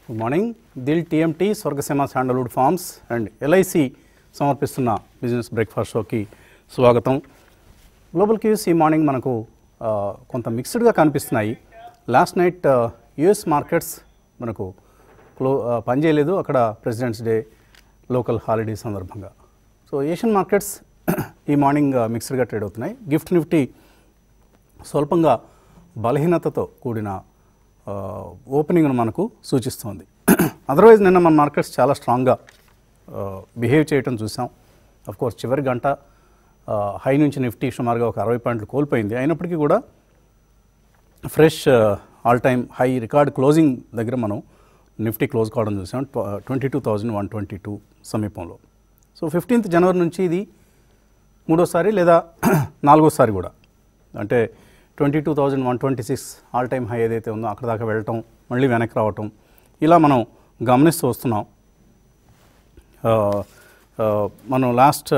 Good morning Dil TMT Swargaseema sandalwood forms and LIC సమర్పిస్తున్న business breakfast షోకి స్వాగతం గ్లోబల్ క్యూస్ ఈ మార్నింగ్ మనకు ఆ, కొంత మిక్స్డ్గా కనిపిస్తున్నాయి లాస్ట్ నైట్ యుఎస్ మార్కెట్స్ మనకు క్లో ఆ, పనిచేయలేదు అక్కడ ప్రెసిడెంట్స్ డే లోకల్ హాలిడే సందర్భంగా సో ఏషియన్ మార్కెట్స్ ఈ మార్నింగ్ మిక్స్డ్గా ట్రేడ్ అవుతున్నాయి గిఫ్ట్ నిఫ్టీ స్వల్పంగా బలహీనతతో కూడిన ఆ, ఓపెనింగ్ను మనకు సూచిస్తోంది అదర్వైజ్ నిన్న మన మార్కెట్స్ చాలా స్ట్రాంగ్గా బిహేవ్ చేయటం చూసాం కోర్స్ చివరి గంట ఆ, హై నుంచి నిఫ్టీ సుమారుగా ఒక అరవై పాయింట్లు కోల్పోయింది అయినప్పటికీ కూడా fresh all time high record closing దగ్గర మనం నిఫ్టీ క్లోజ్ కావడం చూసాం twenty two thousand one twenty two సమీపంలో సో ఫిఫ్టీన్త్ జనవరి నుంచి ఇది మూడోసారి లేదా నాలుగోసారి కూడా అంటే twenty two thousand one twenty six all time high ఏదైతే ఉందో అక్కడ దాకా వెళ్ళటం మళ్ళీ వెనక్కి రావటం ఇలా మనం గమనిస్తూ వస్తున్నాం ఆ, ఆ, మనం లాస్ట్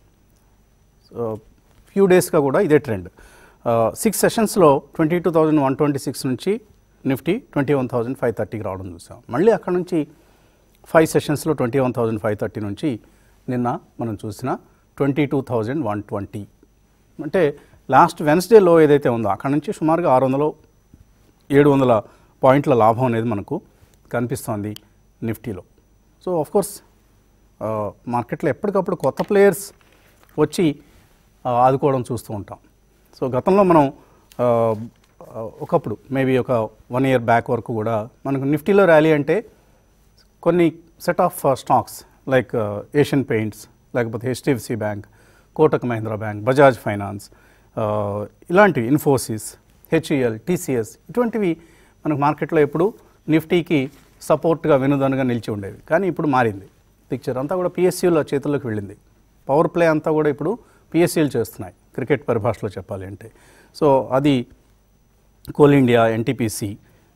ఫ్యూ డేస్గా కూడా ఇదే ట్రెండ్ సిక్స్ సెషన్స్లో twenty two thousand one twenty six నుంచి nifty twenty one thousand five థర్టీకి రావడం చూసాం మళ్ళీ అక్కడ నుంచి ఫైవ్ సెషన్స్లో twenty one thousand five thirty నుంచి నిన్న మనం చూసిన twenty two thousand one twenty అంటే లాస్ట్ వెన్స్డే లో ఏదైతే ఉందో అక్కడ నుంచి సుమారుగా ఆరు వందలు ఏడు వందల పాయింట్ల లాభం అనేది మనకు కనిపిస్తోంది నిఫ్టీలో సో ఆఫ్ కోర్స్ మార్కెట్లో ఎప్పటికప్పుడు కొత్త ప్లేయర్స్ వచ్చి ఆ, ఆదుకోవడం చూస్తూ ఉంటాం సో గతంలో మనం ఆ, ఆ, ఒకప్పుడు మేబీ ఒక వన్ ఇయర్ బ్యాక్ వరకు కూడా మనకు నిఫ్టీలో ర్యాలీ అంటే కొన్ని set of stocks like Asian paints లేకపోతే HDFC bank Kotak Mahindra bank Bajaj finance ఆ, ఇలాంటివి ఇన్ఫోసిస్ హెచ్ఈఎల్ టీసీఎస్ ఇటువంటివి మనకు మార్కెట్లో ఎప్పుడు నిఫ్టీకి సపోర్ట్గా వెనుదనుగా నిలిచి ఉండేవి కానీ ఇప్పుడు మారింది పిక్చర్ అంతా కూడా పిఎస్సీల చేతుల్లోకి వెళ్ళింది పవర్ ప్లే అంతా కూడా ఇప్పుడు పిఎస్సీలు చేస్తున్నాయి క్రికెట్ పరిభాషలో చెప్పాలి అంటే సో అది కోల్ ఇండియా ఎన్టీపీసీ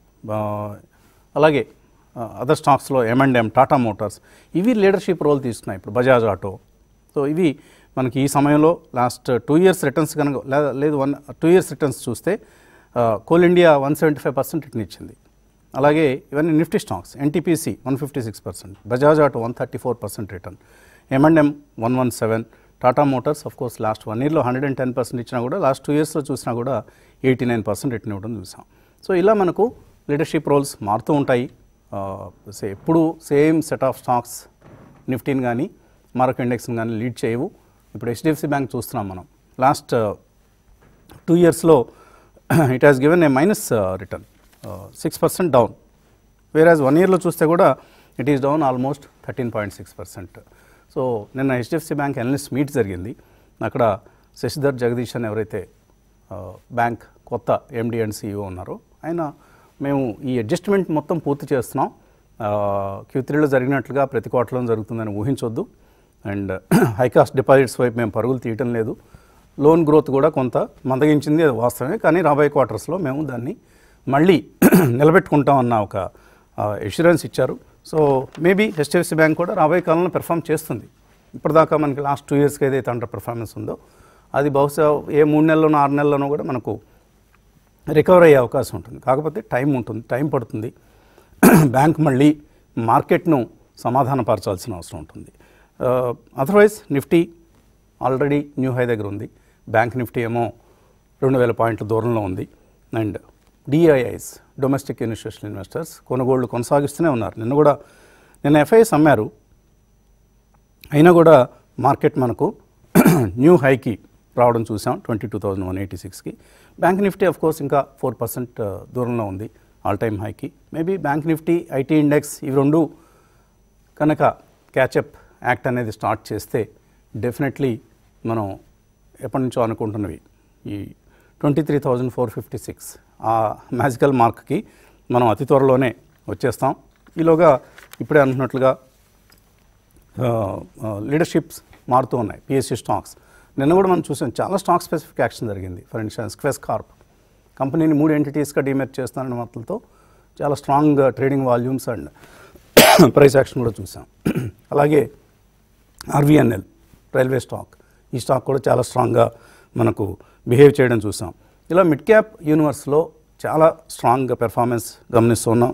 అలాగే అదర్ స్టాక్స్లో ఎంఎండ్ఎం టాటా మోటార్స్ ఇవి లీడర్షిప్ రోల్ తీసుకున్నాయి ఇప్పుడు బజాజ్ ఆటో సో ఇవి మనకి ఈ సమయంలో లాస్ట్ టూ ఇయర్స్ రిటర్న్స్ కనుక లే- లేదు వన్ టూ ఇయర్స్ రిటర్న్స్ చూస్తే coal India one seventy five percent return ఇచ్చింది అలాగే ఇవన్నీ nifty stocks NTPC one fifty six percent Bajaj auto one thirty four percent return M and M one one seven Tata motors of course last one ఇయర్లో hundred and ten percent ఇచ్చినా కూడా last two ఇయర్స్లో చూసినా కూడా eighty nine percent return ఇవ్వడం చూసాం so ఇలా మనకు లీడర్షిప్ రోల్స్ మారుతూ ఉంటాయి ఆ, సే ఎప్పుడు సేమ్ సెట్ ఆఫ్ స్టాక్స్ నిఫ్టీని కానీ మరొక ఇండెక్స్ని కానీ లీడ్ చేయవు ఇప్పుడు హెచ్డిఎఫ్సి బ్యాంక్ చూస్తున్నాం మనం లాస్ట్ టూ ఇయర్స్లో it has given a minus return six percent down average one ఇయర్లో చూస్తే కూడా it is down almost thirteen point six percent so నిన్న హెచ్డిఎఫ్సి బ్యాంక్ అనలిస్ట్ మీట్ జరిగింది అక్కడ శశిధర్ జగదీష్ అని ఎవరైతే ఆ, బ్యాంక్ కొత్త ఎండి అండ్ సిఇఓ ఉన్నారో ఆయన మేము ఈ అడ్జస్ట్మెంట్ మొత్తం పూర్తి చేస్తున్నాం క్యూ త్రీలో జరిగినట్లుగా ప్రతి క్వార్టర్లో జరుగుతుందని ఊహించొద్దు అండ్ హై కాస్ట్ డిపాజిట్స్ వైపు మేము పరుగులు తీయటం లేదు లోన్ గ్రోత్ కూడా కొంత మందగించింది అది వాస్తవమే కానీ రాబోయే క్వార్టర్స్లో మేము దాన్ని మళ్ళీ నిలబెట్టుకుంటాం అన్న ఒక ఎష్యూరెన్స్ ఇచ్చారు సో మేబీ హెచ్డిఎఫ్సి బ్యాంక్ కూడా రాబోయే కాలంలో పెర్ఫామ్ చేస్తుంది ఇప్పటిదాకా మనకి లాస్ట్ టూ ఇయర్స్కి ఏదైతే అండర్ పెర్ఫార్మెన్స్ ఉందో అది బహుశా ఏ మూడు నెలలోనో ఆరు నెలల్లోనో కూడా మనకు రికవర్ అయ్యే అవకాశం ఉంటుంది కాకపోతే టైం ఉంటుంది టైం పడుతుంది బ్యాంక్ మళ్ళీ మార్కెట్ను సమాధానపరచాల్సిన అవసరం ఉంటుంది otherwise nifty already new high దగ్గర ఉంది బ్యాంక్ నిఫ్టీ ఏమో రెండు వేల పాయింట్ల దూరంలో ఉంది and DIIs domestic institutional investors కొనుగోళ్లు కొనసాగిస్తూనే ఉన్నారు నిన్న కూడా నిన్న ఎఫ్ఐఎస్ అమ్మారు అయినా కూడా మార్కెట్ మనకు న్యూ హైకి రావడం చూసాం twenty two thousand one eighty సిక్స్కి బ్యాంక్ నిఫ్టీ ఆఫ్ కోర్స్ ఇంకా ఫోర్ పర్సెంట్ దూరంలో ఉంది ఆల్ టైమ్ హైకి maybe bank nifty IT index ఇవి రెండు కనుక క్యాచప్ యాక్ట్ అనేది స్టార్ట్ చేస్తే డెఫినెట్లీ మనం ఎప్పటి నుంచో అనుకుంటున్నవి ఈ twenty three thousand four fifty six ఆ మ్యాజికల్ మార్క్కి మనం అతి త్వరలోనే వచ్చేస్తాం ఈలోగా ఇప్పుడే అంటున్నట్లుగా లీడర్షిప్స్ మారుతూ ఉన్నాయి పిఎస్సి స్టాక్స్ నిన్న కూడా మనం చూసాం చాలా స్టాక్ స్పెసిఫిక్ యాక్షన్ జరిగింది ఫర్ ఇన్స్టెన్స్ క్వెస్ కార్ప్ కంపెనీని మూడు ఎంటిటీస్గా డిమెట్ చేస్తానన్న వాటితో చాలా strong trading volumes and price action కూడా చూసాం అలాగే ఆర్వీఎన్ఎల్ రైల్వే స్టాక్ ఈ స్టాక్ కూడా చాలా స్ట్రాంగ్గా మనకు బిహేవ్ చేయడం చూసాం ఇలా మిడ్ క్యాప్ యూనివర్స్లో చాలా స్ట్రాంగ్ పెర్ఫార్మెన్స్ గమనిస్తున్నాం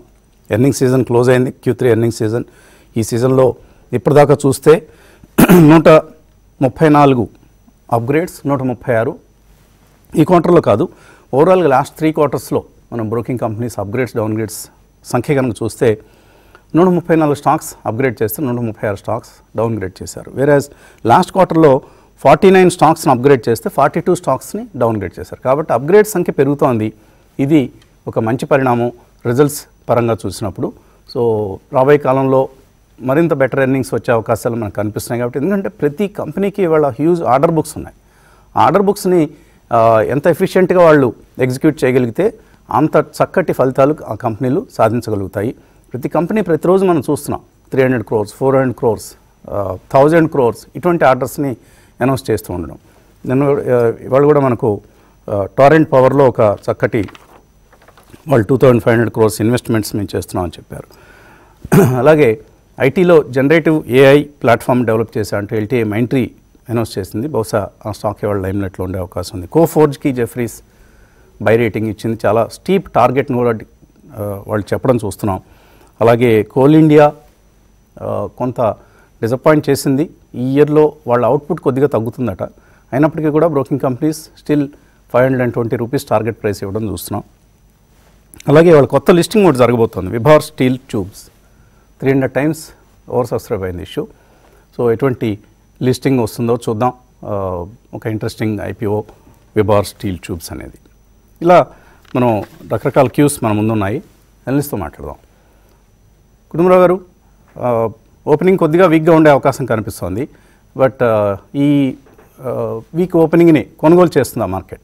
ఎర్నింగ్ సీజన్ క్లోజ్ అయింది క్యూ త్రీ ఎర్నింగ్ సీజన్ ఈ సీజన్లో ఇప్పటిదాకా చూస్తే నూట ముప్పై నాలుగు అప్గ్రేడ్స్ నూట ముప్పై ఆరు ఈ క్వార్టర్లో కాదు ఓవరాల్గా లాస్ట్ త్రీ క్వార్టర్స్లో మనం బ్రోకింగ్ కంపెనీస్ అప్గ్రేడ్స్ డౌన్గ్రేడ్స్ సంఖ్య కనుక చూస్తే నూట ముప్పై నాలుగు స్టాక్స్ అప్గ్రేడ్ చేస్తే నూట ముప్పై ఆరు స్టాక్స్ డౌన్గ్రేడ్ చేశారు వేరేజ్ లాస్ట్ క్వార్టర్లో ఫార్టీ నైన్ స్టాక్స్ని అప్గ్రేడ్ చేస్తే ఫార్టీ టూ స్టాక్స్ని డౌన్గ్రేడ్ చేశారు కాబట్టి అప్గ్రేడ్ సంఖ్య పెరుగుతోంది ఇది ఒక మంచి పరిణామం రిజల్ట్స్ పరంగా చూసినప్పుడు సో రాబోయే కాలంలో మరింత బెటర్ ఎర్నింగ్స్ వచ్చే అవకాశాలు మనకు కనిపిస్తున్నాయి కాబట్టి ఎందుకంటే ప్రతి కంపెనీకి ఇవాళ హ్యూజ్ ఆర్డర్ బుక్స్ ఉన్నాయి ఆ ఆర్డర్ బుక్స్ని ఆ, ఎంత ఎఫిషియెంట్గా వాళ్ళు ఎగ్జిక్యూట్ చేయగలిగితే అంత చక్కటి ఫలితాలు ఆ కంపెనీలు సాధించగలుగుతాయి ప్రతి కంపెనీ ప్రతిరోజు మనం చూస్తున్నాం three hundred crores four hundred crores thousand crores ఇటువంటి ఆర్డర్స్ని అనౌన్స్ చేస్తూ ఉండడం నిన్న ఆ, ఇవాళ కూడా మనకు టారెంట్ పవర్లో ఒక చక్కటి వాళ్ళు two thousand five hundred crores investments మేము చేస్తున్నామని చెప్పారు అలాగే ఐటీలో జనరేటివ్ ఏఐ ప్లాట్ఫామ్ డెవలప్ చేశా అంటే ఎల్టీఏ మైంట్రీ అనౌన్స్ చేసింది బహుశా ఆ స్టాక్ ఇవాళ లైమ్లైట్లో ఉండే అవకాశం ఉంది కో ఫోర్జ్కి జెఫ్రీస్ బై రేటింగ్ ఇచ్చింది చాలా స్టీప్ టార్గెట్ని కూడా ఆ, వాళ్ళు చెప్పడం చూస్తున్నాం అలాగే కోల్ ఇండియా ఆ, కొంత డిసప్పాయింట్ చేసింది ఈ ఇయర్లో వాళ్ళ అవుట్పుట్ కొద్దిగా తగ్గుతుందట అయినప్పటికీ కూడా broking companies still five hundred and twenty rupees target price ఇవ్వడం చూస్తున్నాం అలాగే వాళ్ళ కొత్త లిస్టింగ్ కూడా జరగబోతోంది Vibhor steel tubes three hundred times over subscribe అయింది ఇష్యూ సో ఎటువంటి లిస్టింగ్ వస్తుందో చూద్దాం ఆ, ఒక interesting IPO Vibhor steel tubes అనేది ఇలా మనం రకరకాల క్యూస్ మన ముందున్నాయి అనలిస్ట్తో మాట్లాడదాం కుటుంబరావు గారు ఆ, ఓపెనింగ్ కొద్దిగా వీక్గా ఉండే అవకాశం కనిపిస్తోంది బట్ ఆ, ఈ ఆ, వీక్ ఓపెనింగ్ని కొనుగోలు చేస్తుందా మార్కెట్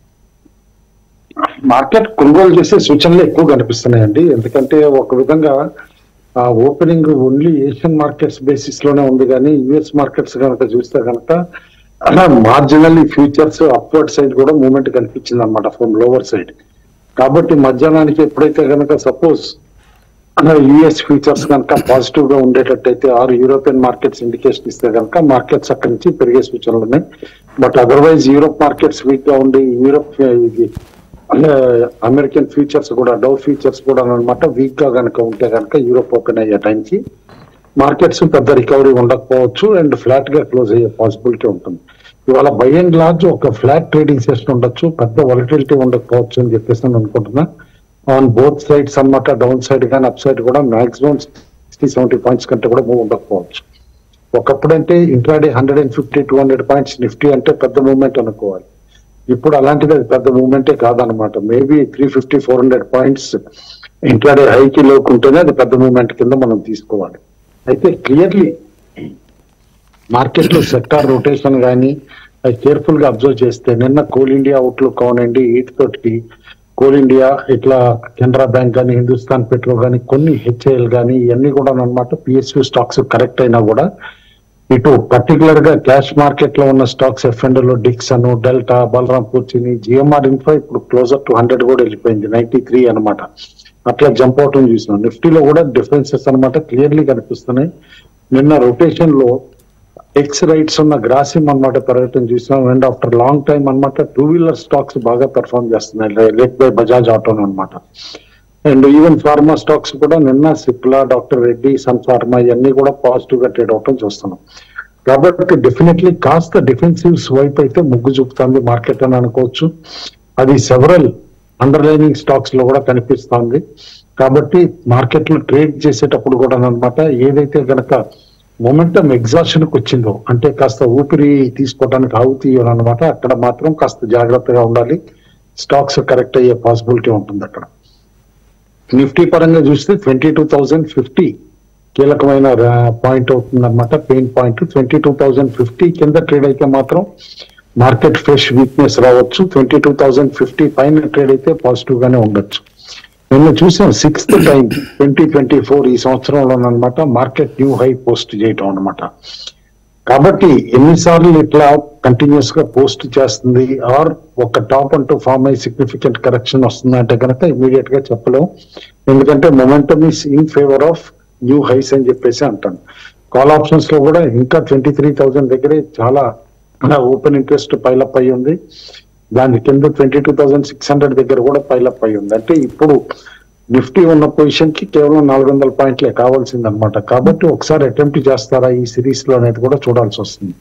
మార్కెట్ కొనుగోలు చేసే సూచనలు ఎక్కువ కనిపిస్తున్నాయండి ఎందుకంటే ఒక విధంగా ఆ opening only Asian markets basis లోనే ఉంది కానీ యుఎస్ మార్కెట్స్ కనుక చూస్తే కనుక మార్జినల్ ఫ్యూచర్స్ అప్వర్డ్ సైడ్ కూడా మూమెంట్ కనిపించింది అనమాట ఫ్రమ్ లోవర్ సైడ్ కాబట్టి మధ్యాహ్నానికి ఎప్పుడైతే కనుక సపోజ్ యుఎస్ ఫ్యూచర్స్ కనుక పాజిటివ్ గా ఉండేటట్టయితే ఆరు యూరోపియన్ మార్కెట్స్ ఇండికేషన్ ఇస్తే కనుక మార్కెట్స్ అక్కడి నుంచి పెరిగే సూచనలు ఉన్నాయి but otherwise Europe markets weak గా ఉండి యూరోప్ ఇది అంటే అమెరికన్ ఫ్యూచర్స్ కూడా డౌ ఫ్యూచర్స్ కూడా అనమాట వీక్ గా కనుక ఉంటే కనుక యూరోప్ ఓపెన్ అయ్యే టైంకి మార్కెట్స్ పెద్ద రికవరీ ఉండకపోవచ్చు అండ్ ఫ్లాట్ గా క్లోజ్ అయ్యే పాసిబిలిటీ ఉంటుంది ఇవాళ బై అండ్ లార్జ్ ఒక ఫ్లాట్ ట్రేడింగ్ సెషన్ ఉండొచ్చు పెద్ద వాలటిలిటీ ఉండకపోవచ్చు అని చెప్పేసి నేను అనుకుంటున్నా ఆన్ బోత్ సైడ్స్ అన్నమాట డౌన్ సైడ్ కానీ అప్ సైడ్ కూడా మాక్సిమం సిక్స్టీ సెవెంటీ పాయింట్స్ కంటే కూడా మూవ్ ఉండకపోవచ్చు ఒకప్పుడంటే intraday hundred and fifty two hundred points nifty అంటే పెద్ద మూవ్మెంట్ అనుకోవాలి ఇప్పుడు అలాంటిది అది పెద్ద మూవ్మెంటే కాదనమాట maybe three fifty four hundred points intraday హైకి లోకుంటేనే అది పెద్ద మూవ్మెంట్ కింద మనం తీసుకోవాలి అయితే క్లియర్లీ మార్కెట్ లో సెక్టార్ రొటేషన్ కానీ అది కేర్ఫుల్ గా అబ్జర్వ్ చేస్తే నిన్న కోల్ ఇండియా అవుట్లుక్ అవునండి వీటి తోటి కోల్ ఇండియా ఇట్లా కెనరా బ్యాంక్ కానీ హిందుస్థాన్ పెట్రో కానీ కొన్ని హెచ్ఏఎల్ కానీ ఇవన్నీ కూడా అనమాట పిఎస్యూ స్టాక్స్ కరెక్ట్ అయినా కూడా ఇటు పర్టికులర్ గా క్యాష్ మార్కెట్ లో ఉన్న స్టాక్స్ ఎఫ్ అండ్ లో Dixon Delta Balrampur Chini GMR Infra ఇప్పుడు క్లోజర్ టు హండ్రెడ్ కూడా వెళ్ళిపోయింది నైన్టీ త్రీ అనమాట అట్లా జంప్ అవటం చూసినాం నిఫ్టీలో కూడా డిఫరెన్సెస్ అన్నమాట క్లియర్లీ కనిపిస్తున్నాయి నిన్న రొటేషన్ లో ఎక్స్ రైట్స్ ఉన్న గ్రాసిమ్ అన్నమాట పెరగటం చూసినాం అండ్ ఆఫ్టర్ లాంగ్ టైం అన్నమాట టూ వీలర్ స్టాక్స్ బాగా పెర్ఫార్మ్ చేస్తున్నాయి లెట్ బై బజాజ్ ఆటో అన్నమాట అండ్ ఈవెన్ ఫార్మా స్టాక్స్ కూడా నిన్న Cipla Doctor Reddy Sun Pharma ఇవన్నీ కూడా పాజిటివ్ గా ట్రేడ్ అవటం చూస్తున్నాం కాబట్టి డెఫినెట్లీ కాస్త డిఫెన్సివ్స్ వైపు అయితే మొగ్గు చూపుతుంది మార్కెట్ అని అనుకోవచ్చు అది సెవరల్ అండర్లైనింగ్ స్టాక్స్ లో కూడా కనిపిస్తోంది కాబట్టి మార్కెట్ లో ట్రేడ్ చేసేటప్పుడు కూడా అనమాట ఏదైతే గనక మొమెంటం ఎగ్జాషన్ కి వచ్చిందో అంటే కాస్త ఊపిరి తీసుకోవడానికి ఆగుతీయో అనమాట అక్కడ మాత్రం కాస్త జాగ్రత్తగా ఉండాలి స్టాక్స్ కరెక్ట్ అయ్యే పాసిబిలిటీ ఉంటుంది అక్కడ నిఫ్టీ పరంగా చూస్తే ట్వంటీ టూ థౌజండ్ ఫిఫ్టీ కీలకమైన పాయింట్ అవుతుంది అనమాట pain point twenty two thousand fifty కింద ట్రేడ్ అయితే మాత్రం మార్కెట్ ఫ్రెష్ వీక్నెస్ రావచ్చు ట్వంటీ టూ థౌజండ్ ఫిఫ్టీ పైన ట్రేడ్ అయితే పాజిటివ్ గానే ఉండొచ్చు నిన్న చూసాం sixth time twenty twenty four ఈ సంవత్సరంలో అనమాట మార్కెట్ న్యూ హై పోస్ట్ చేయటం అనమాట కాబట్టి ఎన్నిసార్లు ఇట్లా కంటిన్యూస్ గా పోస్ట్ చేస్తుంది ఆర్ ఒక టాప్ అంటూ ఫామ్ అయ్యి సిగ్నిఫికెంట్ కరెక్షన్ వస్తుంది అంటే కనుక ఇమీడియట్ గా చెప్పలేం ఎందుకంటే momentum is in favour of new highs అని చెప్పేసి అంటాను కాల్ ఆప్షన్స్ లో కూడా ఇంకా ట్వంటీ త్రీ థౌసండ్ దగ్గరే చాలా ఓపెన్ ఇంట్రెస్ట్ పైలప్ అయి ఉంది దాని కింద twenty two thousand six hundred దగ్గర కూడా పైలప్ అయి ఉంది అంటే ఇప్పుడు నిఫ్టీ ఉన్న పొజిషన్ కి కేవలం నాలుగు వందల పాయింట్లే కావాల్సింది అనమాట కాబట్టి ఒకసారి అటెంప్ట్ చేస్తారా ఈ సిరీస్ లో అనేది కూడా చూడాల్సి వస్తుంది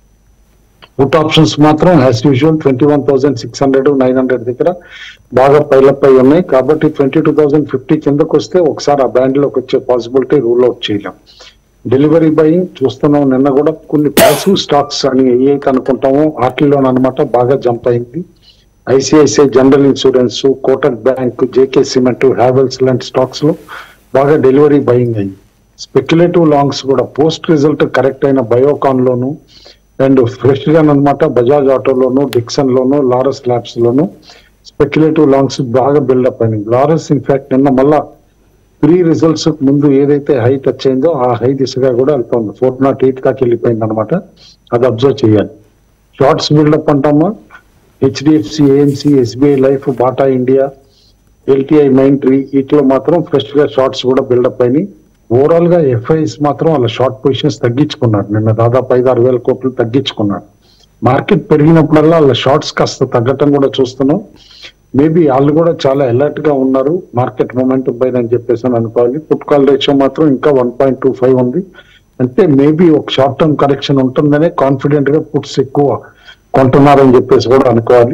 పుట్ ఆప్షన్స్ మాత్రం as usual twenty one thousand six hundred nine hundred దగ్గర బాగా పైలప్ అయి ఉన్నాయి కాబట్టి ట్వంటీ టూ థౌసండ్ ఫిఫ్టీ కిందకు వస్తే ఒకసారి ఆ బ్యాండ్ లోకి వచ్చే పాసిబిలిటీ రూల్ అవుట్ చేయలేం డెలివరీ బయింగ్ చూస్తున్నాం నిన్న కూడా కొన్ని ప్యాసివ్ స్టాక్స్ అని ఏవైతే అనుకుంటామో వాటిల్లో అనమాట బాగా జంప్ అయింది ICICI General Insurance Kotak Bank JK Cement Havells లాంటి స్టాక్స్ లో బాగా డెలివరీ బయింగ్ అయింది స్పెక్యులేటివ్ లాంగ్స్ కూడా పోస్ట్ రిజల్ట్ కరెక్ట్ అయిన బయోకాన్ లోను అండ్ ఫ్రెష్ గా అనమాట బజాజ్ ఆటోలోను డిక్సన్ లోను లారస్ ల్యాబ్స్ లోను స్పెక్యులేటివ్ లాంగ్స్ బాగా బిల్డప్ అయినాయి లారస్ ఇన్ఫాక్ట్ నిన్న మళ్ళా ప్రీ రిజల్ట్స్ ముందు ఏదైతే హై టచ్ అయిందో ఆ హై దిశగా కూడా వెళ్తుంది ఫోర్ నాట్ ఎయిట్ దాకా వెళ్ళిపోయింది అనమాట అది అబ్జర్వ్ చేయాలి షార్ట్స్ బిల్డప్ అంటామా HDFC AMC SBI Life Bata India LTI Mindtree వీటిలో మాత్రం ఫ్రెష్ గా షార్ట్స్ కూడా బిల్డప్ అయినాయి ఓవరాల్ గా ఎఫ్ఐఎస్ మాత్రం వాళ్ళ షార్ట్ పొజిషన్స్ తగ్గించుకున్నారు నిన్న దాదాపు ఐదు ఆరు వేల కోట్లు తగ్గించుకున్నారు మార్కెట్ పెరిగినప్పుడల్లా వాళ్ళ షార్ట్స్ కాస్త తగ్గటం కూడా చూస్తున్నాం మేబీ వాళ్ళు కూడా చాలా అలర్ట్ గా ఉన్నారు మార్కెట్ మొమెంటం పైన అని చెప్పేసి అని అనుకోవాలి పుట్ కాల్ రేషియో మాత్రం ఇంకా వన్ పాయింట్ టూ ఫైవ్ ఉంది అంటే మేబీ ఒక షార్ట్ టర్మ్ కరెక్షన్ ఉంటుందనే కాన్ఫిడెంట్ గా పుట్స్ ఎక్కువ కొంటున్నారని చెప్పేసి కూడా అనుకోవాలి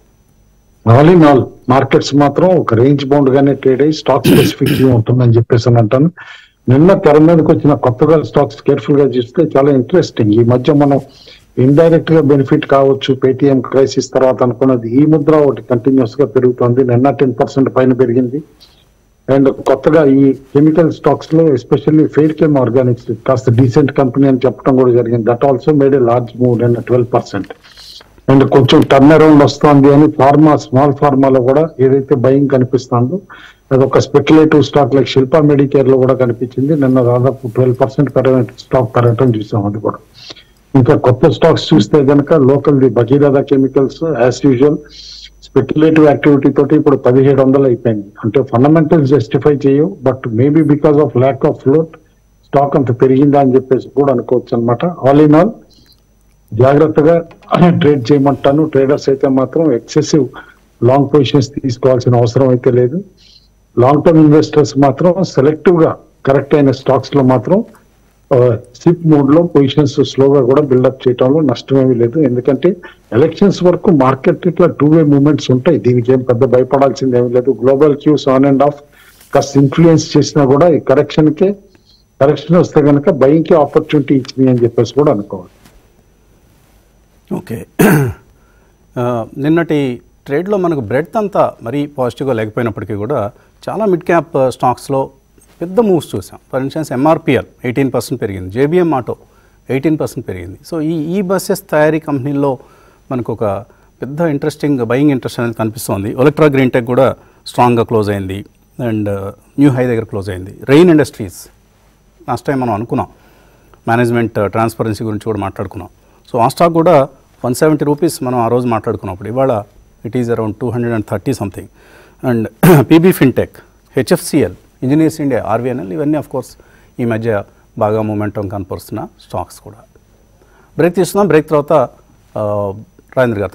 ఆల్ ఇన్ ఆల్ మార్కెట్స్ మాత్రం ఒక రేంజ్ బౌండ్ గానే ట్రేడ్ అయ్యి స్టాక్ స్పెసిఫిక్ ఉంటుందని చెప్పేసి అని అంటాను నిన్న తెర మీదకి వచ్చిన కొత్తగా స్టాక్స్ కేర్ఫుల్ గా చూస్తే చాలా ఇంట్రెస్టింగ్ ఈ మధ్య మనం ఇండైరెక్ట్ గా బెనిఫిట్ కావచ్చు పేటిఎం క్రైసిస్ తర్వాత అనుకున్నది ఈ ముద్ర ఒకటి కంటిన్యూస్ గా పెరుగుతుంది నిన్న టెన్ పర్సెంట్ పైన పెరిగింది అండ్ కొత్తగా ఈ కెమికల్ స్టాక్స్ లో ఎస్పెషల్లీ ఫెయిర్ కెమ్ ఆర్గానిక్స్ కాస్త డీసెంట్ కంపెనీ అని చెప్పడం కూడా జరిగింది that also made a large move నిన్న ట్వెల్వ్ పర్సెంట్ అండ్ కొంచెం టర్న్ అరౌండ్ వస్తుంది అని ఫార్మా స్మాల్ ఫార్మాలో కూడా ఏదైతే బయింగ్ కనిపిస్తుందో అది ఒక speculative stock like Shilpa Medicare లో కూడా కనిపించింది నిన్న దాదాపు ట్వెల్వ్ పర్సెంట్ స్టాక్ పెరగటం చూసాం అది కూడా ఇంకా కొత్త స్టాక్స్ చూస్తే కనుక local the Bhagiradha Chemicals as usual speculative activity తోటి ఇప్పుడు పదిహేడు వందలు అయిపోయింది అంటే ఫండమెంటల్స్ జస్టిఫై చేయవు but maybe because of lack of float stock అంత పెరిగిందా అని చెప్పేసి కూడా అనుకోవచ్చు అనమాట ఆల్ ఇన్ ఆల్ జాగ్రత్తగా ట్రేడ్ చేయమంటాను ట్రేడర్స్ అయితే మాత్రం ఎక్సెసివ్ లాంగ్ పొజిషన్స్ తీసుకోవాల్సిన అవసరం అయితే లేదు లాంగ్ టర్మ్ ఇన్వెస్టర్స్ మాత్రం సెలెక్టివ్ గా కరెక్ట్ అయిన స్టాక్స్ లో మాత్రం సిప్ మోడ్ లో పొజిషన్స్ స్లోగా కూడా బిల్డప్ చేయడంలో నష్టమేమీ లేదు ఎందుకంటే ఎలక్షన్స్ వరకు మార్కెట్ ఇట్లా టూ వే మూవ్మెంట్స్ ఉంటాయి దీనికి ఏం పెద్ద భయపడాల్సింది ఏమీ లేదు global cues on and off కాస్త ఇన్ఫ్లుయెన్స్ చేసినా కూడా ఈ కరెక్షన్ కే కరెక్షన్ వస్తే కనుక బయింగ్ కి ఆపర్చునిటీ ఇచ్చింది అని చెప్పేసి కూడా అనుకోవాలి ఓకే ఆ, నిన్నటి ట్రేడ్లో మనకు బ్రెడ్ అంతా మరీ పాజిటివ్గా లేకపోయినప్పటికీ కూడా చాలా మిడ్ క్యాప్ స్టాక్స్లో పెద్ద మూవ్స్ చూసాం for instance MRPL eighteen percent పెరిగింది జేబిఎం ఆటో ఎయిటీన్ పర్సెంట్ పెరిగింది సో ఈ ఈ బస్సెస్ తయారీ కంపెనీల్లో మనకు ఒక పెద్ద ఇంట్రెస్టింగ్ బయింగ్ ఇంట్రెస్ట్ అనేది కనిపిస్తోంది ఒలెక్ట్రా గ్రీన్ టెక్ కూడా స్ట్రాంగ్గా క్లోజ్ అయింది అండ్ న్యూ హై దగ్గర క్లోజ్ అయింది రెయిన్ ఇండస్ట్రీస్ లాస్ట్ టైం మనం అనుకున్నాం మేనేజ్మెంట్ ట్రాన్స్పరెన్సీ గురించి కూడా మాట్లాడుకున్నాం సో ఆ స్టాక్ కూడా వన్ సెవెంటీ రూపీస్ మనం ఆ రోజు మాట్లాడుకున్నప్పుడు ఇవాళ it is around two hundred and thirty something and PB Fintech HFCL Engineers India RVNL ఇవన్నీ ఆఫ్ కోర్స్ ఈ మధ్య బాగా మూమెంటం కనపరుస్తున్న స్టాక్స్ కూడా బ్రేక్ తీసుకుందాం బ్రేక్ తర్వాత ఆ, Rajendra garu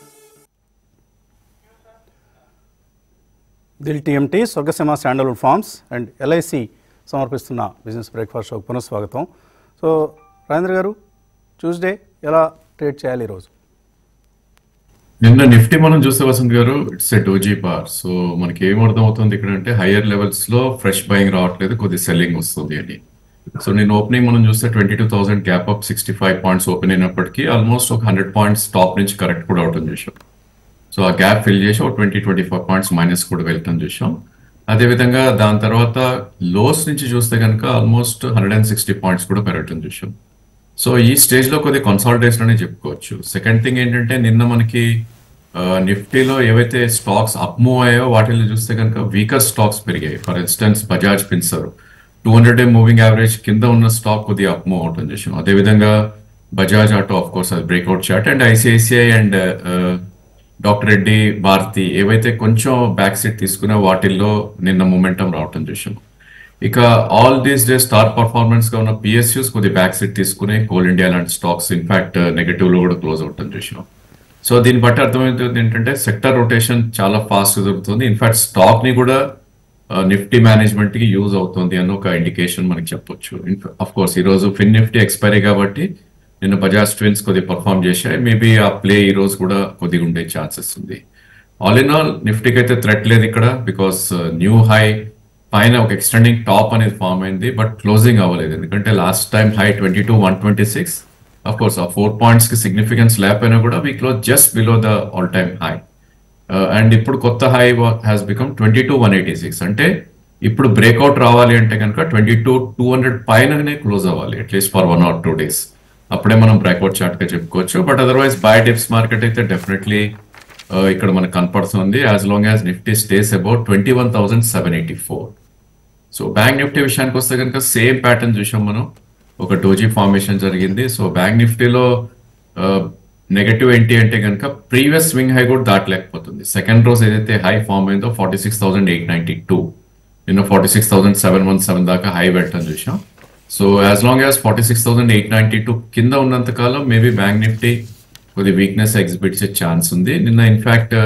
Dil TMT Swargaseema sandalwood forms and LIC సమర్పిస్తున్న బిజినెస్ బ్రేక్ఫాస్ట్ షోకి పునఃస్వాగతం సో రాజేంద్ర గారు ట్యూస్డే ఎలా ట్రేడ్ చేయాలి ఈరోజు నిన్న నిఫ్టీ మనం చూస్తే Vasant garu it's a doji bar so మనకి ఏం అర్థం అవుతుంది ఇక్కడ అంటే హయ్యర్ లెవెల్స్ లో ఫ్రెష్ బయింగ్ రావట్లేదు కొద్ది సెల్లింగ్ వస్తుంది అని సో నేను ఓపెనింగ్ మనం చూస్తే twenty two thousand gap up sixty five points open అయినప్పటికీ ఆల్మోస్ట్ ఒక హండ్రెడ్ పాయింట్స్ టాప్ నుంచి కరెక్ట్ కూడా అవటం చూసాం సో ఆ గ్యాప్ ఫిల్ చేసి ఒక twenty twenty five points minus కూడా వెళ్ళటం చూసాం అదేవిధంగా దాని తర్వాత లోస్ నుంచి చూస్తే కనుక almost hundred and sixty points కూడా పెరగటం చూసాం సో ఈ స్టేజ్ లో కొద్దిగా కన్సాలిడేషన్ అనే చెప్పుకోవచ్చు సెకండ్ థింగ్ ఏంటంటే నిన్న మనకి ఆ, నిఫ్టీలో ఏవైతే స్టాక్స్ అప్ మూవ్ అయ్యాయో వాటిలో చూస్తే కనుక వీకర్ స్టాక్స్ పెరిగాయి for instance Bajaj Finserv two hundred day moving average కింద ఉన్న స్టాక్ కొద్దిగా అప్ మూవ్ అవటం చేసాం అదేవిధంగా బజాజ్ ఆటో ఆఫ్ కోర్స్ అది breakout chart and ICICI and Doctor Reddy Bharti ఏవైతే కొంచెం బ్యాక్ సీట్ తీసుకున్నా వాటిల్లో నిన్న మూమెంటం రావటం చూసాం ఇక all these day star performance గా ఉన్న పిఎస్యూస్ కొద్ది బ్యాక్ సీట్ తీసుకుని కోల్ ఇండియా లాంటి స్టాక్స్ ఇన్ఫాక్ట్ నెగటివ్ లో కూడా క్లోజ్ అవటం చూసాం సో దీన్ని బట్టి అర్థమవుతుంది ఏంటంటే సెక్టర్ రొటేషన్ చాలా ఫాస్ట్ జరుగుతుంది ఇన్ఫాక్ట్ స్టాక్ ని కూడా నిఫ్టీ మేనేజ్మెంట్ కి యూజ్ అవుతుంది అని ఒక ఇండికేషన్ మనకి చెప్పొచ్చు అఫ్ కోర్స్ ఈ రోజు ఫిన్ నిఫ్టీ ఎక్స్పైరీ కాబట్టి నిన్న బజాజ్ ట్విన్స్ కొద్దిగా పర్ఫామ్ చేశాయి మేబీ ఆ ప్లే ఈ రోజు కూడా కొద్దిగా ఉండే ఛాన్సెస్ ఉంది ఆల్ ఇన్ ఆల్ నిఫ్టీకి అయితే థ్రెట్ లేదు ఇక్కడ బికాస్ న్యూ హై పైన ఒక ఎక్స్టెండింగ్ టాప్ అనేది ఫామ్ అయింది బట్ క్లోజింగ్ అవ్వలేదు ఎందుకంటే last time high twenty two one twenty six of course ఆ ఫోర్ పాయింట్స్ కి సిగ్నిఫికెన్స్ లేకపోయినా కూడా we close just below the all time high and ఇప్పుడు కొత్త high has become twenty two one eighty six అంటే ఇప్పుడు బ్రేక్అవుట్ రావాలి అంటే కనుక ట్వంటీ టూ టూ హండ్రెడ్ పైననే క్లోజ్ అవ్వాలి at least for one or two days అప్పుడే మనం బ్రేక్అవుట్ చార్ట్ గా చెప్పుకోవచ్చు but otherwise buy dips market అయితే డెఫినెట్లీ ఇక్కడ మనకు కనపడుతుంది as long as Nifty stays about twenty one thousand seven eighty four so bank Nifty విషయానికి వస్తే కనుక సేమ్ ప్యాటర్న్ చూసాం మనం ఒక డోజీ ఫార్మేషన్ జరిగింది సో బ్యాంక్ నిఫ్టీలో నెగటివ్ ఏంటి అంటే కనుక ప్రీవియస్ స్వింగ్ హై కూడా దాటలేకపోతుంది సెకండ్ రోజు ఏదైతే హై ఫామ్ అయిందో forty six thousand eight ninety two నిన్న forty six thousand seven one seven దాకా హై వెళ్ళటం చూసాం so as long as forty six thousand eight ninety two కింద ఉన్నంత కాలం మేబీ బ్యాంక్ నిఫ్టీ కొద్ది వీక్నెస్ ఎగ్జిబిట్ చేసే ఛాన్స్ ఉంది నిన్న ఇన్ఫాక్ట్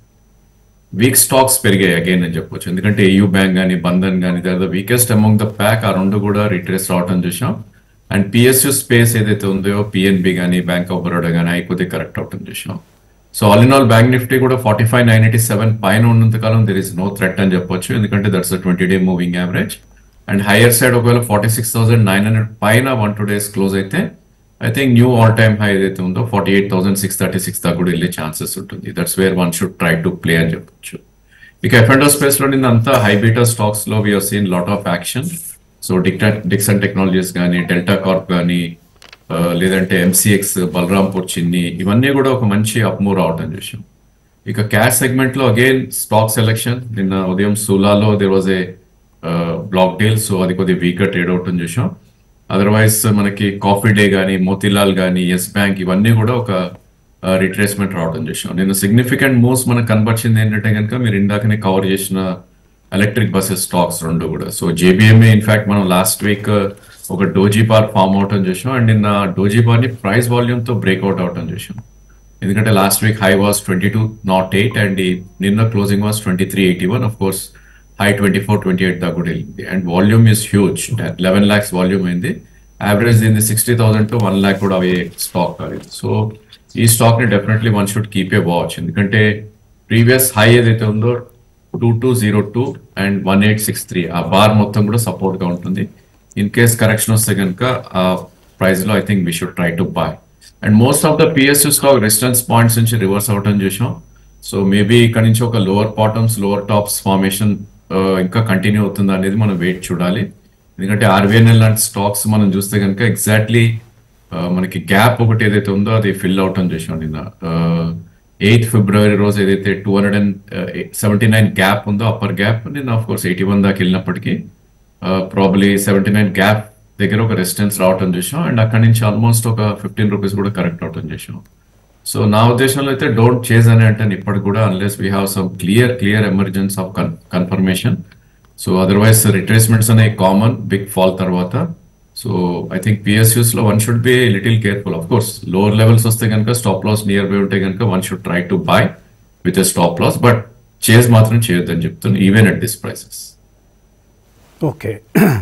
వీక్ స్టాక్స్ పెరిగాయి అగైన్ అని చెప్పొచ్చు ఎందుకంటే ఏయూ బ్యాంక్ కానీ బంధన్ కానీ they the weakest among the pack ఆ రెండు కూడా రిట్రేస్ రావటం చూసాం అండ్ పిఎస్యు స్పేస్ ఏదైతే ఉందో పిఎన్బి కానీ బ్యాంక్ ఆఫ్ బరోడా కానీ అయిపోతే కరెక్ట్ అవటం చూసాం so all in all bank Nifty కూడా forty five nine eighty seven పైన ఉన్నంత కాలం దెర్ ఇస్ నో థ్రెట్ అని చెప్పొచ్చు ఎందుకంటే that's twenty day moving average and higher side ఒకవేళ forty six thousand nine hundred పైన వన్ టూ డేస్ క్లోజ్ అయితే I think new all time high ఏదైతే ఉందో forty eight thousand six thirty six దాకా కూడా వెళ్ళే ఛాన్సెస్ ఉంటుంది that's where one should try to play అని చెప్పొచ్చు ఇక ఎఫ్ అండ్ స్పేస్ లో నిన్నంతా హైబీటా స్టాక్స్ లో we've seen lot of action so డిక్టా డిక్సన్ టెక్నాలజీస్ కానీ డెల్టా కార్ప్ కానీ లేదంటే ఎంసీఎక్స్ బలరాంపూర్ చిన్ని ఇవన్నీ కూడా ఒక మంచి అప్మూవ్ రావటం చూసాం ఇక క్యాష్ సెగ్మెంట్ లో అగైన్ స్టాక్ సెలెక్షన్ నిన్న ఉదయం సూలాలో there was a block deal so అది కొద్దిగా వీక్గా ట్రేడ్ అవటం చూసాం అదర్వైజ్ మనకి కాఫీ డే కానీ మోతీలాల్ కానీ ఎస్ బ్యాంక్ ఇవన్నీ కూడా ఒక రిట్రేస్మెంట్ రావడం చూసాం నేను సిగ్నిఫికెంట్ మూవ్స్ మనకు కనపరిచింది ఏంటంటే కనుక మీరు ఇందాకనే కవర్ చేసిన ఎలక్ట్రిక్ బస్సెస్ స్టాక్స్ రెండు కూడా సో జేబిఎంఏ ఇన్ఫాక్ట్ మనం లాస్ట్ వీక్ ఒక డోజీ బార్ ఫామ్ అవటం చూసాం అండ్ నిన్న డోజీ బార్ ని ప్రైస్ వాల్యూమ్ తో బ్రేక్అవుట్ అవటం చూసాం ఎందుకంటే last week high was twenty two naught eight and నిన్న closing was twenty three eighty one of course high twenty four twenty eight దాకా కూడా వెళ్ళింది and volume is huge eleven lakhs volume అయింది average దీన్ని sixty thousand to one lakh కూడా అవే stock కాలేదు so ఈ stock ని definitely one should keep a watch ఎందుకంటే ప్రీవియస్ హై ఏదైతే ఉందో two two zero two and one eight six three ఆ బార్ మొత్తం కూడా సపోర్ట్ గా ఉంటుంది ఇన్ కేస్ కరెక్షన్ వస్తే కనుక ఆ ప్రైస్ లో I think we should try to buy and most of the PSU stock resistance points నుంచి రివర్స్ అవటం చూసాం సో మేబీ ఇక్కడ నుంచి ఒక lower bottoms lower tops formation ఇంకా కంటిన్యూ అవుతుందా అనేది మనం వెయిట్ చూడాలి ఎందుకంటే ఆర్బీఎన్ఎల్ లాంటి స్టాక్స్ మనం చూస్తే కనుక ఎగ్జాక్ట్లీ మనకి గ్యాప్ ఒకటి ఏదైతే ఉందో అది ఫిల్ అవటం చూసాం నిన్న ఎయిత్ ఫిబ్రవరి రోజు ఏదైతే two hundred and seventy nine gap ఉందో అప్పర్ గ్యాప్ నిన్న ఆఫ్ కోర్స్ ఎయిటీ వన్ దాకా వెళ్ళినప్పటికీ ప్రాబ్లీ సెవెంటీ నైన్ గ్యాప్ దగ్గర ఒక రెసిస్టెన్స్ రావటం చూసాం అండ్ అక్కడి నుంచి ఆల్మోస్ట్ ఒక ఫిఫ్టీన్ రూపీస్ కూడా కరెక్ట్ అవటం చేసాం సో నా ఉద్దేశంలో అయితే డోంట్ చేజ్ అని అంటే ఇప్పటికి కూడా unless we have some clear clear emergence of confirmation so otherwise retracements అనే కామన్ బిగ్ ఫాల్ తర్వాత సో ఐ థింక్ పిఎస్యూస్ లో one should be little careful of course lower levels వస్తే కనుక స్టాప్ లాస్ నియర్ బై ఉంటే కనుక one should try to buy with a stop loss but chase మాత్రం చేయొద్దని చెప్తాను even at this prices okay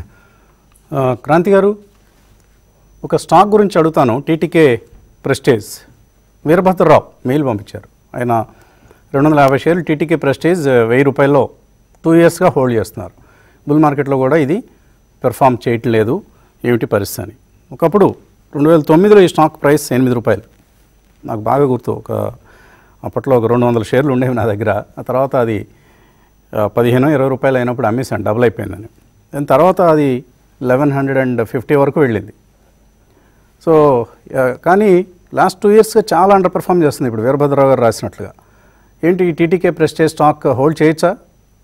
Kranti garu ఒక stock గురించి అడుగుతాను టీటీకే ప్రెస్టేజ్ వీరభద్రరావు మెయిల్ పంపించారు ఆయన రెండు వందల యాభై షేర్లు టీటీకే ప్రెస్టేజ్ వెయ్యి రూపాయల్లో టూ ఇయర్స్గా హోల్డ్ చేస్తున్నారు బుల్ మార్కెట్లో కూడా ఇది పెర్ఫామ్ చేయట్లేదు ఏమిటి పరిస్థితి అని ఒకప్పుడు రెండు వేల తొమ్మిదిలో ఈ స్టాక్ ప్రైస్ ఎనిమిది రూపాయలు నాకు బాగా గుర్తు ఒక అప్పట్లో ఒక రెండు వందల షేర్లు ఉండేవి నా దగ్గర ఆ తర్వాత అది ఆ, పదిహేను ఇరవై రూపాయలు అయినప్పుడు అమ్మేశాను డబుల్ అయిపోయిందని దాని తర్వాత అది లెవెన్ హండ్రెడ్ అండ్ ఫిఫ్టీ వరకు వెళ్ళింది సో ఆ, కానీ లాస్ట్ టూ ఇయర్స్గా చాలా అండర్ పెర్ఫామ్ చేస్తుంది ఇప్పుడు వీరభద్రరావు గారు రాసినట్లుగా ఏంటి ఈ టీటీకే ప్రెస్టేజ్ స్టాక్ హోల్డ్ చేయొచ్చా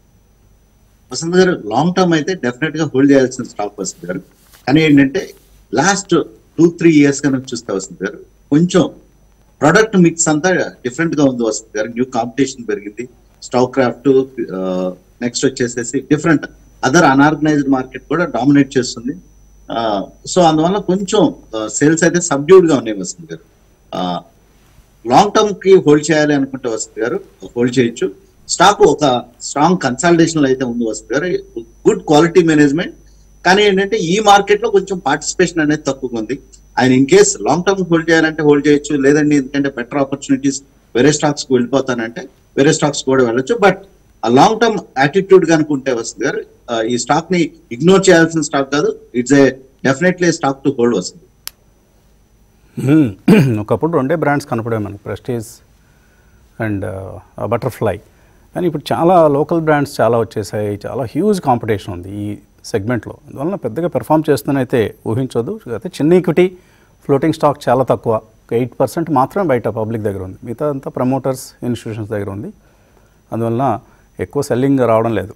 వసంత్ గారు లాంగ్ టర్మ్ అయితే డెఫినెట్ గా హోల్డ్ చేయాల్సిన స్టాక్ వసంత్ గారు కానీ ఏంటంటే లాస్ట్ టూ త్రీ ఇయర్స్ కనుక చూస్తే వసంత్ గారు కొంచెం ప్రొడక్ట్ మిక్స్ అంతా డిఫరెంట్ గా ఉంది వసంత్ గారు న్యూ కాంపిటీషన్ పెరిగింది స్టాక్ క్రాఫ్ట్ నెక్స్ట్ వచ్చేసేసి డిఫరెంట్ అదర్ అన్ఆర్గనైజ్డ్ మార్కెట్ కూడా డామినేట్ చేస్తుంది సో అందువల్ల కొంచెం సేల్స్ అయితే సబ్డ్యూడ్ గా ఉన్నాయి వసంత్ గారు లాంగ్ టర్మ్ కి హోల్డ్ చేయాలి అనుకుంటే వసంత్ గారు హోల్డ్ చేయొచ్చు స్టాక్ ఒక స్ట్రాంగ్ కన్సల్టేషన్ లో అయితే ఉంది వస్తుంది గారు గుడ్ క్వాలిటీ మేనేజ్మెంట్ కానీ ఏంటంటే ఈ మార్కెట్ లో కొంచెం పార్టిసిపేషన్ అనేది తక్కువ ఉంది ఆయన in case long term hold చేయాలంటే హోల్డ్ చేయొచ్చు లేదండి ఎందుకంటే బెటర్ ఆపర్చునిటీస్ వేరే స్టాక్స్ కు వెళ్ళిపోతానంటే వేరే స్టాక్స్ కూడా వెళ్ళొచ్చు బట్ ఆ లాంగ్ టర్మ్ యాటిట్యూడ్ కనుకుంటే వస్తుంది గారు ఆ, ఈ స్టాక్ ని ఇగ్నోర్ చేయాల్సిన స్టాక్ కాదు it's a definitely stock to hold వస్తుంది మ్మ్. ఒకప్పుడు రెండే బ్రాండ్స్ కనపడే మనకి ప్రెస్టీజ్ అండ్ బటర్ఫ్లై కానీ ఇప్పుడు చాలా లోకల్ బ్రాండ్స్ చాలా వచ్చేసాయి చాలా హ్యూజ్ కాంపిటీషన్ ఉంది ఈ సెగ్మెంట్లో అందువలన పెద్దగా పెర్ఫామ్ చేస్తుందనైతే ఊహించొద్దు అయితే చిన్న ఈక్విటీ ఫ్లోటింగ్ స్టాక్ చాలా తక్కువ ఒక ఎయిట్ పర్సెంట్ మాత్రమే బయట పబ్లిక్ దగ్గర ఉంది మిగతా అంతా ప్రమోటర్స్ ఇన్స్టిట్యూషన్స్ దగ్గర ఉంది అందువలన ఎక్కువ సెల్లింగ్ రావడం లేదు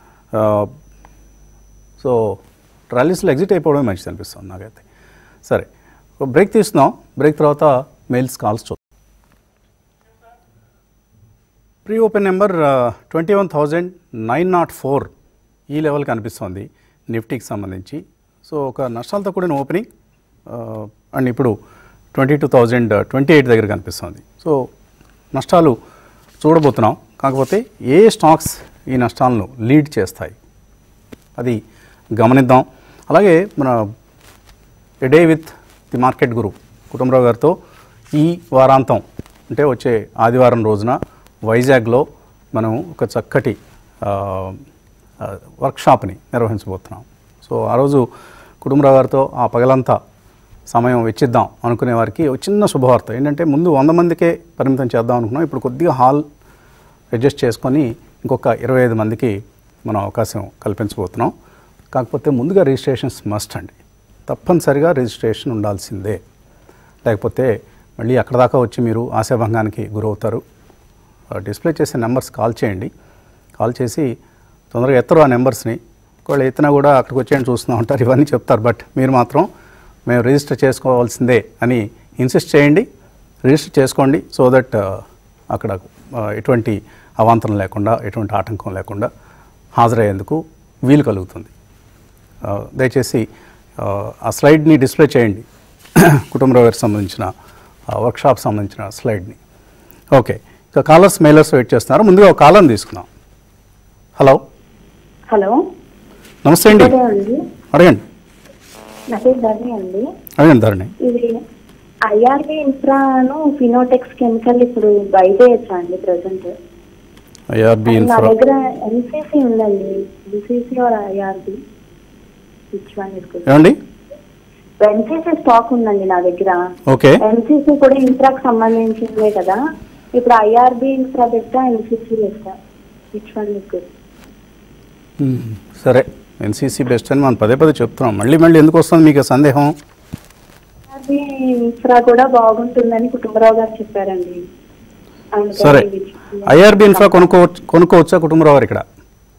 సో ర్యాలీస్లో ఎగ్జిట్ అయిపోవడమే మంచిది అనిపిస్తుంది నాకైతే సరే ఒక బ్రేక్ తీస్తున్నాం బ్రేక్ తర్వాత మెయిల్స్ కాల్స్ చూద్దాం pre open number twenty one thousand nine nought four ఈ లెవెల్ కనిపిస్తోంది నిఫ్టీకి సంబంధించి సో ఒక నష్టాలతో కూడిన ఓపెనింగ్ అండ్ ఇప్పుడు twenty two thousand twenty eight దగ్గర కనిపిస్తుంది సో నష్టాలు చూడబోతున్నాం కాకపోతే ఏ స్టాక్స్ ఈ నష్టాలను లీడ్ చేస్తాయి అది గమనిద్దాం అలాగే మన a day with the market guru Kutumbarao గారితో ఈ వారాంతం అంటే వచ్చే ఆదివారం రోజున వైజాగ్లో మనం ఒక చక్కటి ఆ, ఆ, వర్క్షాప్ని నిర్వహించబోతున్నాం సో ఆ రోజు కుటుంబరావు గారితో ఆ పగలంతా సమయం వెచ్చిద్దాం అనుకునే వారికి ఒక చిన్న శుభవార్త ఏంటంటే ముందు వంద మందికే పరిమితం చేద్దాం అనుకున్నాం ఇప్పుడు కొద్దిగా హాల్ అడ్జస్ట్ చేసుకొని ఇంకొక ఇరవై ఐదు మందికి మనం అవకాశం కల్పించబోతున్నాం కాకపోతే ముందుగా రిజిస్ట్రేషన్స్ మస్ట్ అండి తప్పనిసరిగా రిజిస్ట్రేషన్ ఉండాల్సిందే లేకపోతే మళ్ళీ అక్కడ దాకా వచ్చి మీరు ఆశాభంగానికి గురవుతారు ఆ, డిస్ప్లే చేసే నెంబర్స్ కాల్ చేయండి కాల్ చేసి తొందరగా ఎత్తరు ఆ నెంబర్స్ని ఒకవేళ ఎత్తినా కూడా అక్కడికి వచ్చేయండి చూస్తూ ఉంటారు ఇవన్నీ చెప్తారు బట్ మీరు మాత్రం మేము రిజిస్టర్ చేసుకోవాల్సిందే అని ఇన్సిస్ట్ చేయండి రిజిస్టర్ చేసుకోండి సో దట్ అక్కడ ఆ, ఎటువంటి అవాంతరం లేకుండా ఎటువంటి ఆటంకం లేకుండా హాజరయ్యేందుకు వీలు కలుగుతుంది ఆ, దయచేసి ఆ, ఆ స్లైడ్ని డిస్ప్లే చేయండి కుటుంబరావు గారికి సంబంధించిన వర్క్షాప్ సంబంధించిన స్లైడ్ని ఓకే ఇక కాలర్స్ మెయిలర్స్ వెయిట్ చేస్తున్నారు ముందుగా ఒక కాలర్ని తీసుకుందాం హలో హలో నమస్తే అండి అదే అండి అడగండి నా పేరు ధరణి అండి అడగండి ధరణి ఇది ఐఆర్బి ఇన్ఫ్రాను ఫినోటెక్స్ కెమికల్ ఇప్పుడు బై చేయొచ్చా అండి ప్రజెంట్ ఐఆర్బి నా ఇన్ఫ్రా దగ్గర ఎన్సీసీ ఉందండి NCC or IRB which one is good ఏమండి ఎన్సీసీ స్టాక్ ఉందండి నా దగ్గర ఓకే ఎన్సీసీ కూడా ఇన్ఫ్రాకి సంబంధించిందే కదా ఇప్పుడు ఐఆర్బి ఇన్ఫ్రా పెట్టా ఎన్సీసీ పెట్టా which one is good hmm. సరే ఎన్సీసీ బెస్ట్ అని మనం పదే పదే చెప్తున్నాం మళ్ళీ మళ్ళీ ఎందుకు వస్తుంది మీకు ఆ సందేహం ఐఆర్బి ఇన్ఫ్రా కూడా బాగుంటుందని కుటుంబరావు గారు చెప్పారండి అందుకని సరే which- ఐఆర్బి ఇన్ఫ్రా కొనుక్కోవచ్చు కొనుక్కోవచ్చా కుటుంబరావు గారు ఇక్కడ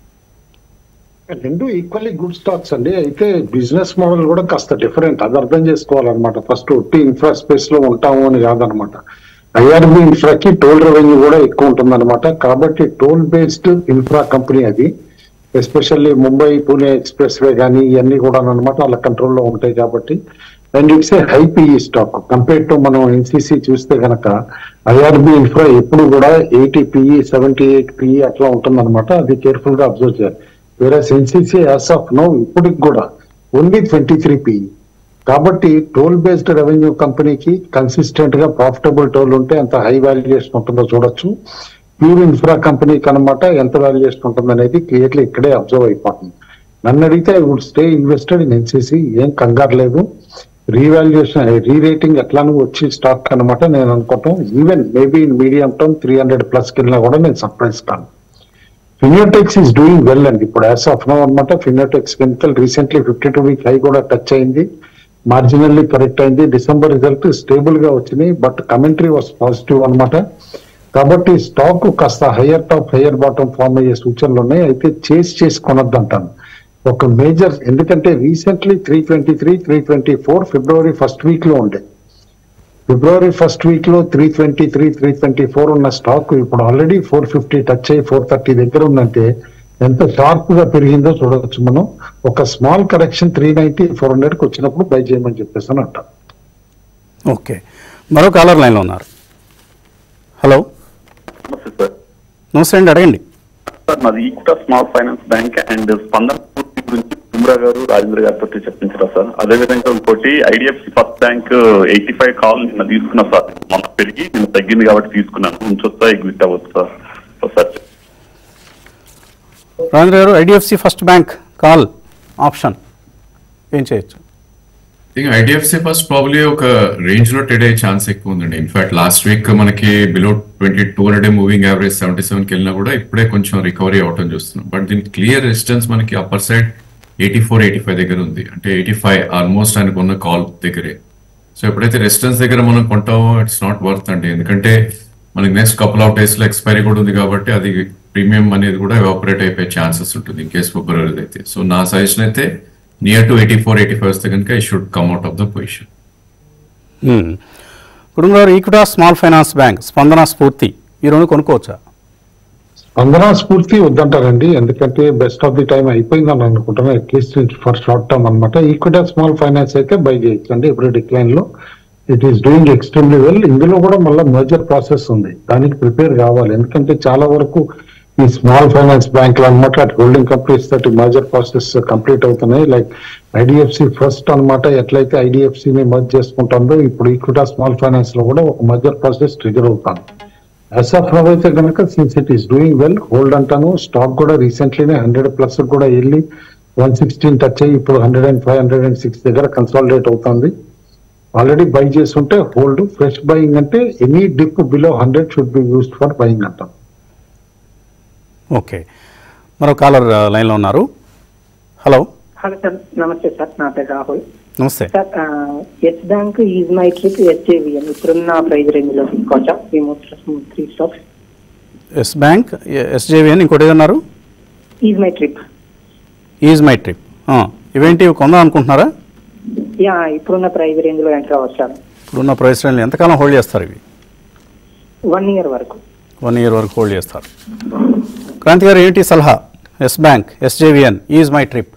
రెండు ఈక్వల్లీ గుడ్ స్టాక్స్ అండి అయితే బిజినెస్ మోడల్ కూడా కాస్త డిఫరెంట్ అది అర్థం చేసుకోవాలన్నమాట ఫస్ట్ ఒట్టి ఇన్ఫ్రా స్పేస్ లో ఉంటాము అని కాదనమాట ఐఆర్బి ఇన్ఫ్రాకి టోల్ రెవెన్యూ కూడా ఎక్కువ ఉంటుందన్నమాట కాబట్టి టోల్ బేస్డ్ ఇన్ఫ్రా కంపెనీ అది especially Mumbai Pune expressway కానీ ఇవన్నీ కూడా అనమాట వాళ్ళ కంట్రోల్లో ఉంటాయి కాబట్టి and it's a high PE stock compare to మనం ఎన్సీసీ చూస్తే గనక ఐఆర్బి ఇన్ఫ్రా ఎప్పుడు కూడా eighty PE seventy eight PE అట్లా ఉంటుందన్నమాట అది కేర్ఫుల్ గా అబ్జర్వ్ చేయాలి వేరే ఎన్సీసీ యాజ్ ఆఫ్ నో ఇప్పటికి కూడా ఓన్లీ ట్వంటీ త్రీ పిఈ కాబట్టి టోల్ బేస్డ్ రెవెన్యూ కంపెనీకి కన్సిస్టెంట్ గా ప్రాఫిటబుల్ టోల్ ఉంటే ఎంత హై వాల్యుయేషన్ ఉంటుందో చూడొచ్చు ప్యూర్ ఇన్ఫ్రా కంపెనీకి అనమాట ఎంత వాల్యుయేషన్ ఉంటుంది అనేది క్లియర్లీ ఇక్కడే అబ్జర్వ్ అయిపోతుంది నన్ను అడిగితే I would stay invested in NCC ఏం కంగారు లేదు రీవాల్యుయేషన్ రీ రేటింగ్ ఎట్లానూ వచ్చి స్టాక్ అనమాట నేను అనుకుంటాం even maybe in medium term three hundred plus కింద కూడా నేను సర్ప్రైజ్ కాను ఫినియోటెక్స్ ఈస్ డూయింగ్ వెల్ అండి ఇప్పుడు యాజ్ ఆఫ్ నో అనమాట Finotex chemical recently fifty two week high కూడా టచ్ అయింది మార్జినల్లీ కరెక్ట్ అయింది డిసెంబర్ రిజల్ట్ స్టేబుల్ గా వచ్చినాయి బట్ కమెంటరీ వాస్ పాజిటివ్ అన్నమాట కాబట్టి స్టాక్ కాస్త higher top higher bottom form అయ్యే సూచనలు ఉన్నాయి అయితే చేసి చేసి కొనొద్దు అంటాను ఒక మేజర్ ఎందుకంటే recently three twenty three three twenty four February first week లో ఉండే ఫిబ్రవరి ఫస్ట్ వీక్ లో three twenty three three twenty four ఉన్న స్టాక్ ఇప్పుడు ఆల్రెడీ ఫోర్ ఫిఫ్టీ టచ్ అయ్యి ఫోర్ థర్టీ దగ్గర ఉందంటే ఎంత షార్ప్ గా పెరిగిందో చూడవచ్చు మనం ఒక small correction three ninety four hundred కి వచ్చినప్పుడు బై చేయమని చెప్పేసి అని అంటాం ఓకే మరో కాలర్ లైన్లో ఉన్నారు హలో నమస్తే సార్ నమస్తే అండి అడగండి సార్ నాది Equitas small finance bank and Spandana పూర్తి గురించి కుమ్రా గారు రాజేంద్ర గారితో చెప్పించారా సార్ అదే విధంగా ఇంకోటి IDFC first bank eighty five call నిన్న తీసుకున్నా సార్ మొన్న పెరిగి నిన్న తగ్గింది కాబట్టి తీసుకున్నాను ఉంచొచ్చా ఎగ్జిట్ అవ్వచ్చు సార్ ఒకసారి రాజేంద్ర గారు IDFC first bank call option ఏం చేయొచ్చు ఇంకా ఐడిఎఫ్సి ఫస్ట్ ప్రాబ్లీ ఒక రేంజ్ లో ట్రేడ్ అయ్యే ఛాన్స్ ఎక్కువ ఉందండి ఇన్ఫాక్ట్ లాస్ట్ వీక్ మనకి below twenty two hundred moving average seventy seven కి వెళ్ళినా కూడా ఇప్పుడే కొంచెం రికవరీ అవటం చూస్తున్నాం బట్ దీనికి క్లియర్ రెసిస్టెన్స్ మనకి upper side eighty four eighty five దగ్గర ఉంది అంటే ఎయిటీ ఫైవ్ ఆల్మోస్ట్ ఆయనకు ఉన్న కాల్ దగ్గరే సో ఎప్పుడైతే రెసిస్టెన్స్ దగ్గర మనం కొంటామో ఇట్స్ నాట్ వర్త్ అండి ఎందుకంటే మనకి నెక్స్ట్ కపుల్ ఆఫ్ డేస్ లో ఎక్స్పైరీ కూడా ఉంది కాబట్టి అది ప్రీమియం అనేది కూడా ఎవాపరేట్ అయిపోయే ఛాన్సెస్ ఉంటుంది ఇన్ కేస్ ఫిబ్రవరి అయితే సో నా సజెషన్ అయితే near to eighty four eighty five వస్తే కనుక I should come out of the position Kutumba గారు ఈక్విటా స్మాల్ ఫైనాన్స్ బ్యాంక్ స్పందన స్ఫూర్తి ఈ రెండు కొనుక్కోవచ్చా స్పందన స్ఫూర్తి వద్దంటారండి ఎందుకంటే బెస్ట్ ఆఫ్ ది టైం అయిపోయిందని అనుకుంటున్నాను అట్లీస్ట్ ఫర్ షార్ట్ టర్మ్ అనమాట ఈక్విటీ స్మాల్ ఫైనాన్స్ అయితే బై చేయొచ్చండి ఇప్పుడు డిక్లైన్ లో it is doing extremely well ఇందులో కూడా మళ్ళీ మర్జర్ ప్రాసెస్ ఉంది దానికి ప్రిపేర్ కావాలి ఎందుకంటే చాలా వరకు ఈ స్మాల్ ఫైనాన్స్ బ్యాంకులు అనమాట అటు హోల్డింగ్ కంపెనీస్ తోటి మర్జర్ ప్రాసెస్ కంప్లీట్ అవుతున్నాయి లైక్ ఐడిఎఫ్సి ఫస్ట్ అన్నమాట ఎట్లయితే ఐడిఎఫ్సి ని మర్జ్ చేసుకుంటుందో ఇప్పుడు ఈక్విటా స్మాల్ ఫైనాన్స్ లో కూడా ఒక మర్జర్ ప్రాసెస్ ట్రిగర్ అవుతాను యాజ్ ఆఫ్ నవ్ అయితే కనుక since it is doing well hold అంటాను స్టాక్ కూడా రీసెంట్లీనే హండ్రెడ్ ప్లస్ కూడా వెళ్ళి వన్ సిక్స్టీన్ టచ్ అయ్యి ఇప్పుడు hundred and five hundred and six దగ్గర కన్సాలిడేట్ అవుతుంది ఆల్రెడీ బై చేసి ఉంటే హోల్డ్ ఫ్రెష్ బయింగ్ అంటే any dip below hundred should be used for buying అంటాం ఓకే మరో కాలర్ లైన్లో ఉన్నారు హలో హలో సార్ నమస్తే సార్ నా పేరు రాహుల్ నమస్తే sir Yes Bank Ease My Trip SJVN ఇప్పుడున్న ప్రైస్ రేంజ్ లో తీసుకోవచ్చా ఈ three stocks Yes Bank SJVN ఇంకోటి ఏదన్నారు Ease My Trip Ease My trip ఇవేంటి ఇవి కొందాం అనుకుంటున్నారా యా ఇప్పుడున్న ప్రైస్ రేంజ్ లో ఎంటర్ అవ్వచ్చు సార్ ఇప్పుడున్న ప్రైస్ రేంజ్ ఎంతకాలం హోల్డ్ చేస్తారు ఇవి వన్ ఇయర్ వరకు వన్ ఇయర్ వరకు హోల్డ్ చేస్తారు క్రాంతి గారు ఏంటి సలహా Yes Bank SJVN Ease My Trip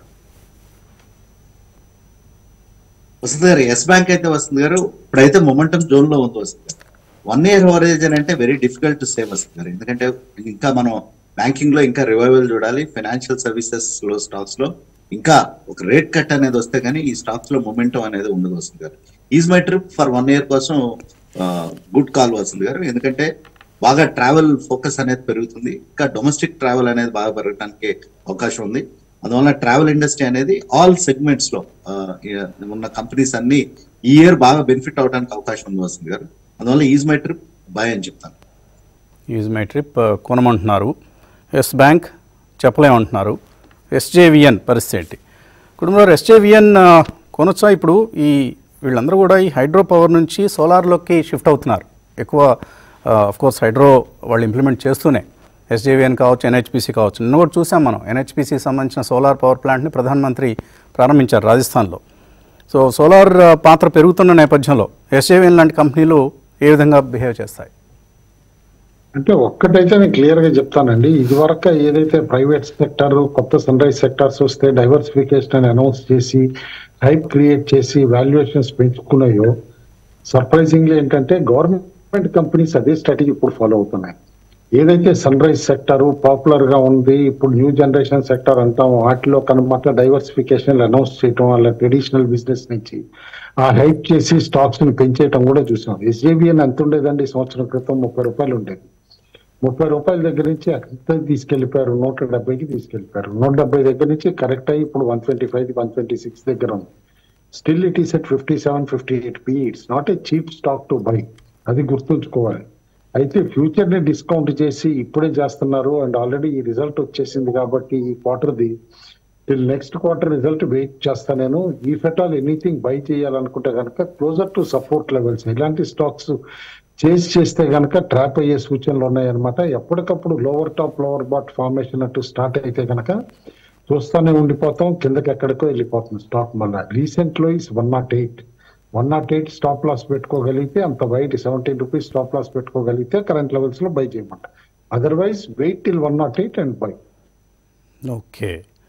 Vasanth గారు ఎస్ బ్యాంక్ అయితే వస్తుంది గారు ఇప్పుడైతే మొమెంటం జోన్ లో ఉంది వసంత్ గారు వన్ ఇయర్ హోరేజ్ అని అంటే వెరీ డిఫికల్ట్ టు సేవ్ వస్తుంది గారు ఎందుకంటే ఇంకా మనం బ్యాంకింగ్ లో ఇంకా రివైవల్ చూడాలి ఫైనాన్షియల్ సర్వీసెస్ లో స్టాక్స్ లో ఇంకా ఒక రేట్ కట్ అనేది వస్తే కానీ ఈ స్టాక్స్ లో మొమెంటం అనేది ఉండదు వస్తుంది గారు Ease My Trip for one year కోసం గుడ్ కాల్ వస్తుంది గారు ఎందుకంటే బాగా ట్రావెల్ ఫోకస్ అనేది పెరుగుతుంది ఇంకా డొమెస్టిక్ ట్రావెల్ అనేది బాగా పెరగడానికి అవకాశం ఉంది అందువల్ల ట్రావెల్ ఇండస్ట్రీ అనేది ఆల్ సెగ్మెంట్స్ లో ఆ, ఈ- ఉన్న కంపెనీస్ అన్ని ఈ ఇయర్ బాగా బెనిఫిట్ అవడానికి అవకాశం ఉంది వస్తుంది గారు అందువల్ల ఈజ్ మై ట్రిప్ బాయ్ అని చెప్తాను ఈజ్ మై ట్రిప్ కొనమంటున్నారు ఎస్ బ్యాంక్ చెప్పలేమంటున్నారు ఎస్జేవిఎన్ పరిస్థితి ఏంటి కుటుంబంలో ఎస్జేవిఎన్ కొనొచ్చా ఇప్పుడు ఈ వీళ్ళందరూ కూడా ఈ హైడ్రో పవర్ నుంచి సోలార్లోకి షిఫ్ట్ అవుతున్నారు ఎక్కువ ఆఫ్ కోర్స్ హైడ్రో వాళ్ళు ఇంప్లిమెంట్ చేస్తూనే ఎస్జేవిఎన్ కావచ్చు ఎన్హెచ్పిసి కావచ్చు నిన్న కూడా చూసాం మనం ఎన్హెచ్పిసికి సంబంధించిన సోలార్ పవర్ ప్లాంట్ని ప్రధానమంత్రి ప్రారంభించారు రాజస్థాన్లో సో సోలార్ ఆ, పాత్ర పెరుగుతున్న నేపథ్యంలో ఎస్జేవిఎన్ లాంటి కంపెనీలు ఏ విధంగా బిహేవ్ చేస్తాయి అంటే ఒక్కటైతే నేను క్లియర్ గా చెప్తానండి ఇది వరకు ఏదైతే ప్రైవేట్ సెక్టర్ కొత్త సన్ రైజ్ సెక్టార్స్ వస్తే డైవర్సిఫికేషన్ అని అనౌన్స్ చేసి హైప్ క్రియేట్ చేసి వాల్యుయేషన్స్ పెంచుకున్నాయో సర్ప్రైజింగ్లీ ఏంటంటే గవర్నమెంట్ కంపెనీస్ అదే స్ట్రాటజీ ఇప్పుడు ఫాలో అవుతున్నాయి ఏదైతే సన్ రైజ్ సెక్టర్ పాపులర్ గా ఉంది ఇప్పుడు న్యూ జనరేషన్ సెక్టర్ అంటాం వాటిలో కనుక డైవర్సిఫికేషన్ అనౌన్స్ చేయటం వాళ్ళ ట్రెడిషనల్ బిజినెస్ నుంచి ఆ హైప్ చేసి స్టాక్స్ ని పెంచేయటం కూడా చూసాం ఎస్జేబిఎన్ ఎంత ఉండేదండి సంవత్సరం క్రితం ముప్పై రూపాయలు ఉండేది ముప్పై రూపాయల దగ్గర నుంచి అంత తీసుకెళ్లిపోయారు నూట డెబ్బైకి తీసుకెళ్లిపోయారు నూట డెబ్బై దగ్గర నుంచి కరెక్ట్ అయ్యి ఇప్పుడు one twenty five one twenty six దగ్గర ఉంది still it is at fifty seven fifty eight P it's not a cheap stock to buy అది గుర్తుంచుకోవాలి అయితే ఫ్యూచర్ ని డిస్కౌంట్ చేసి ఇప్పుడే చేస్తున్నారు అండ్ ఆల్రెడీ ఈ రిజల్ట్ వచ్చేసింది కాబట్టి ఈ క్వార్టర్ది till next quarter result wait చేస్తా నేను ఈ ఫెట్ ఆల్ ఎనీథింగ్ బై చేయాలనుకుంటే కనుక క్లోజర్ టు సపోర్ట్ లెవెల్స్ ఇలాంటి స్టాక్స్ చేసి చేస్తే కనుక ట్రాప్ అయ్యే సూచనలు ఉన్నాయన్నమాట ఎప్పటికప్పుడు lower top lower bottom formation అటు స్టార్ట్ అయితే కనుక చూస్తానే ఉండిపోతాం కిందకి ఎక్కడికో వెళ్ళిపోతుంది స్టాక్ మళ్ళీ రీసెంట్ లో is one nought eight one nought eight stop loss పెట్టుకోగలిగితే అంత wide seventeen rupees stop loss పెట్టుకోగలిగితే కరెంట్ లెవెల్స్ లో బై చేయమంట otherwise wait till one nought eight and buy okay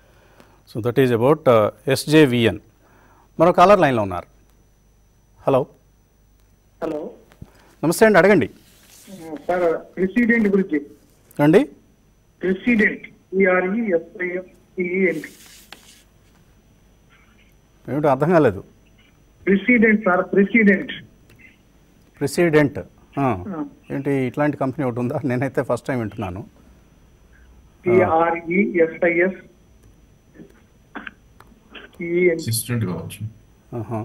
so that is about SJVN మరో caller లైన్లో ఉన్నారు hello hello నమస్తే అండి అడగండి సార్ ప్రెసిడెంట్ గురించి అండి ప్రెసిడెంట్ ఈఆర్ఈ ఎస్ఐఎఫ్ ఈఎన్టి ఏమిటో అర్థం కాలేదు ప్రెసిడెంట్ సార్ ప్రెసిడెంట్ ప్రెసిడెంట్ ఏంటి ఇట్లాంటి కంపెనీ ఒకటి ఉందా నేనైతే ఫస్ట్ టైం వింటున్నాను ఈఆర్ఈ ఎస్ఐఎస్ ఈఎన్టి అసిస్టెంట్ కావచ్చు ఆహా.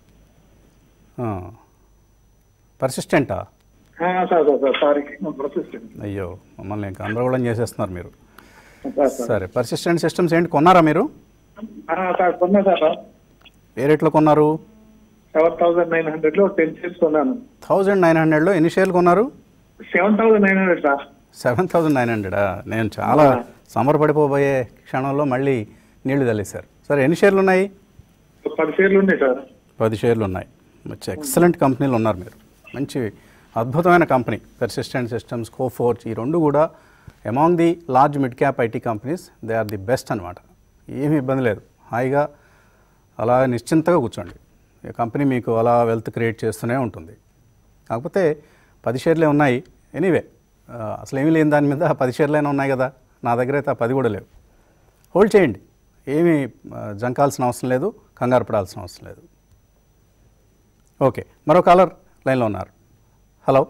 ఆ. పర్సిస్టెంటా sir sir sir sorry president అయ్యో మమ్మల్ని ఇంకా గందరగోళం చేసేస్తున్నారు మీరు సార్ సార్ సరే పర్సిస్టెంట్ సిస్టమ్స్ ఏంటి కొన్నారా మీరు సార్ కొన్నా సార్ ఏ రేట్లో కొన్నారు సెవెన్ థౌసండ్ నైన్ హండ్రెడ్ లో టెన్ షేర్స్ కొన్నాను థౌజండ్ నైన్ హండ్రెడ్లో ఎన్ని షేర్లు కొన్నారు seven thousand nine hundred sir seven thousand nine హండ్రెడా నేను చాలా సంబరపడిపోబోయే క్షణంలో మళ్ళీ నీళ్లు తల్లేశారు సరే ఎన్ని షేర్లు ఉన్నాయి పది షేర్లు ఉన్నాయి సార్ పది షేర్లు ఉన్నాయి మంచి ఎక్సలెంట్ కంపెనీలు ఉన్నారు మీరు మంచి అద్భుతమైన కంపెనీ పెర్సిస్టెంట్ సిస్టమ్స్ కోఫోర్జ్ ఈ రెండు కూడా among the large mid cap IT companies they are the best అనమాట ఏమీ ఇబ్బంది లేదు హాయిగా అలా నిశ్చింతగా కూర్చోండి ఈ కంపెనీ మీకు అలా వెల్త్ క్రియేట్ చేస్తూనే ఉంటుంది కాకపోతే పది షేర్లే ఉన్నాయి ఎనీవే అసలు ఏమీ లేని దాని మీద పది షేర్లైనా ఉన్నాయి కదా నా దగ్గర అయితే ఆ పది కూడా లేవు హోల్డ్ చేయండి ఏమీ ఆ, జంకాల్సిన అవసరం లేదు కంగారు పడాల్సిన అవసరం లేదు ఓకే మరో కాలర్ లైన్లో ఉన్నారు హలో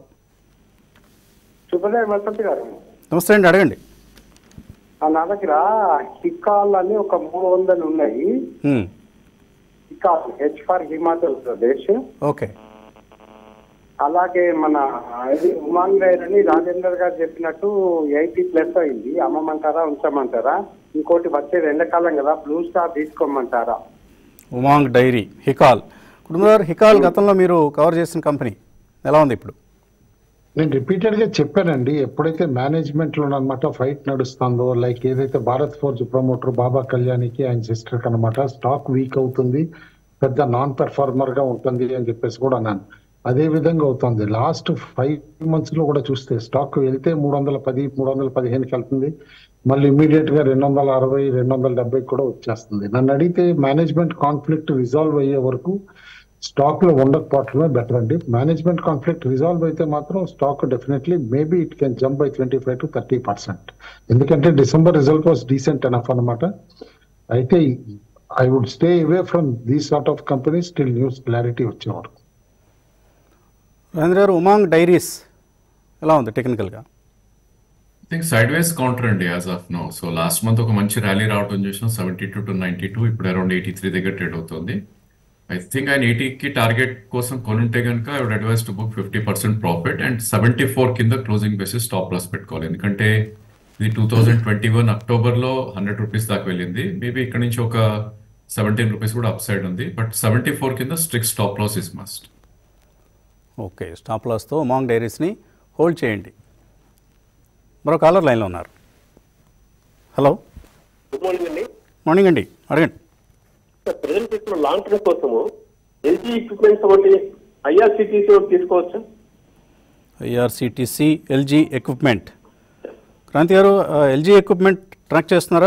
శుభోదయం వసంత్ గారు నమస్తే అండి అడగండి ఆ, నా దగ్గర హికాల్ అని ఒక మూడు వందలు ఉన్నాయి హ్మ్, Hikal H for Himachal Pradesh okay అలాగే మన ఇది ఉమాంగ్ రైర్ అని రాజేందర్ గారు చెప్పినట్టు ఎయిటీ ప్లస్ అయింది అమ్మమంటారా ఉంచమంటారా ఇంకోటి వచ్చేది ఎండాకాలం కదా బ్లూ స్టార్ తీసుకోమంటారా ఉమాంగ్ డైరీ హికాల్ కుటుంబారు హికాల్ గతంలో మీరు కవర్ చేసిన కంపెనీ ఎలా ఉంది ఇప్పుడు నేను రిపీటెడ్ గా చెప్పానండి ఎప్పుడైతే మేనేజ్మెంట్ లో అనమాట ఫైట్ నడుస్తుందో లైక్ ఏదైతే భారత్ ఫోర్జ్ ప్రమోటర్ బాబా కళ్యాణికి ఆయన సిస్టర్ అనమాట స్టాక్ వీక్ అవుతుంది పెద్ద నాన్ పెర్ఫార్మర్ గా ఉంటుంది అని చెప్పేసి కూడా అన్నాను అదే విధంగా అవుతుంది లాస్ట్ ఫైవ్ మంత్స్ లో కూడా చూస్తే స్టాక్ వెళ్తే మూడు వందల పది మూడు వందల పదిహేనుకి వెళ్తుంది మళ్ళీ ఇమీడియట్ గా రెండు వందల అరవై రెండు వందల డెబ్బై కూడా వచ్చేస్తుంది నన్ను అడిగితే మేనేజ్మెంట్ కాన్ఫ్లిక్ట్ రిజాల్వ్ అయ్యే వరకు స్టాక్ లో ఉండకపోవటమే బెటర్ అండి మేనేజ్మెంట్ కాన్ఫ్లిక్ట్ రిజాల్వ్ అయితే మాత్రం stock definitely maybe it can jump by twenty five to thirty percent ఎందుకంటే December result was decent enough అనమాట అయితే I would stay away from these sort of companies still news clarity వచ్చే వరకు రాజేంద్ర గారు Umang dairies ఎలా ఉంది టెక్నికల్గా I think sideways counter అండి as of now so last month ఒక మంచి ర్యాలీ రావడం చూసాం seventy two to ninety two ఇప్పుడు అరౌండ్ ఎయిటీ త్రీ దగ్గర ట్రేడ్ అవుతుంది ఐ థింక్ ఆయన ఎయిటీకి టార్గెట్ కోసం కొనుంటే కనుక I would advise to book fifty percent profit and seventy four కింద క్లోజింగ్ బేసిస్ స్టాప్ లాస్ పెట్టుకోవాలి ఎందుకంటే ఇది టూ థౌజండ్ ట్వంటీ వన్ అక్టోబర్లో హండ్రెడ్ రూపీస్ దాకా వెళ్ళింది మేబీ ఇక్కడ నుంచి ఒక సెవెంటీన్ రూపీస్ కూడా అప్ సైడ్ ఉంది బట్ సెవెంటీ ఫోర్ కింద strict stop loss is must okay stop లాస్తో Umang డైరీస్ని హోల్డ్ చేయండి మరో కాలర్ లైన్లో ఉన్నారు హలో గుడ్ మార్నింగ్ అండి మార్నింగ్ అండి అడగండి సార్ ప్రజెంట్ తీసుకున్న లాంగ్ టర్మ్ కోసము ఎల్జీ ఎక్విప్మెంట్స్ ఒకటి ఐఆర్సిటీసీ ఒకటి తీసుకోవచ్చా ఐఆర్సిటిసి ఎల్జీ ఎక్విప్మెంట్ క్రాంతి గారు ఎల్జీ ఎక్విప్మెంట్ ట్రాక్ చేస్తున్నారా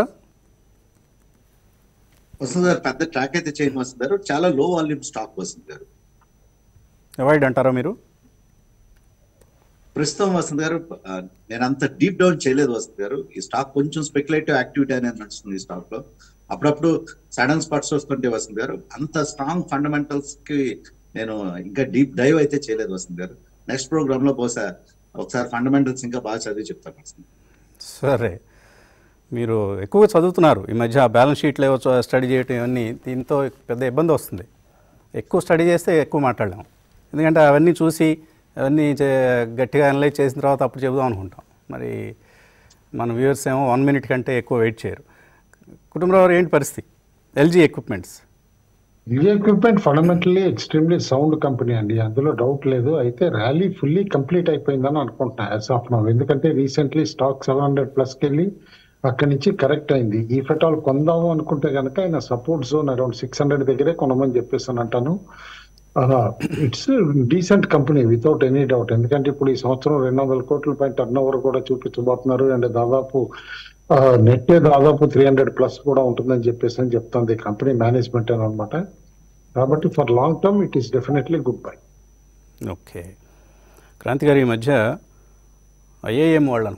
వసంత్ గారు పెద్ద ట్రాక్ అయితే చేయని వసంత్ గారు చాలా లో వాల్యూమ్ స్టాక్ వసంత్ గారు అవాయిడ్ అంటారా మీరు ప్రస్తుతం వసంత్ గారు ఆ, నేను అంత డీప్ డౌన్ చేయలేదు వసంత్ గారు ఈ స్టాక్ కొంచెం స్పెక్యులేటివ్ యాక్టివిటీ అనేది నడుస్తుంది ఈ స్టాక్ లో అప్పుడప్పుడు సడన్ స్పాట్స్ వస్తుంటే వసంత్ గారు అంత స్ట్రాంగ్ ఫండమెంటల్స్ కి నేను ఇంకా డీప్ డైవ్ అయితే చేయలేదు వసంత్ గారు నెక్స్ట్ ప్రోగ్రామ్ లో బహుశా ఒకసారి ఫండమెంటల్స్ ఇంకా బాగా చదివి చెప్తాను వసంత్ సరే మీరు ఎక్కువగా చదువుతున్నారు ఈ మధ్య బ్యాలెన్స్ షీట్లు ఏవో చ- స్టడీ చేయటం ఇవన్నీ దీంతో పెద్ద ఇబ్బంది వస్తుంది ఎక్కువ స్టడీ చేస్తే ఎక్కువ మాట్లాడలేము ఎందుకంటే అవన్నీ చూసి అవన్నీ చే- గట్టిగా అనలైజ్ చేసిన తర్వాత అప్పుడు చెబుదాం అనుకుంటాం మరి మన వ్యూవర్స్ ఏమో వన్ మినిట్ కంటే ఎక్కువ వెయిట్ చేయరు కుటుంబంలో ఏంటి పరిస్థితి ఎల్జీ ఎక్విప్మెంట్స్ ఈ equipment fundamentally extremely sound company అండి అందులో డౌట్ లేదు అయితే ర్యాలీ ఫుల్లీ కంప్లీట్ అయిపోయిందని అనుకుంటున్నా యాజ్ ఆఫ్ నౌ ఎందుకంటే రీసెంట్లీ స్టాక్ సెవెన్ హండ్రెడ్ ప్లస్కి వెళ్ళి అక్కడి నుంచి కరెక్ట్ అయింది ఈ ఫెటాల్ కొందాము అనుకుంటే కనుక ఆయన support zone around six hundred దగ్గరే కొనమని చెప్పేసి అని అంటాను it's decent company without any doubt ఎందుకంటే ఇప్పుడు ఈ సంవత్సరం రెండు వందల కోట్ల పైన టర్న్ ఓవర్ కూడా చూపించబోతున్నారు అండ్ దాదాపు నెట్ దాదాపు త్రీ హండ్రెడ్ ప్లస్ కూడా ఉంటుందని చెప్పేసి అని చెప్తుంది కంపెనీ మేనేజ్మెంట్ అని అనమాట కాబట్టి for long term it is definitely good buy okay Kranti garu ఈ మధ్య ఐఏఎం వాళ్ళు అనుకుంటాను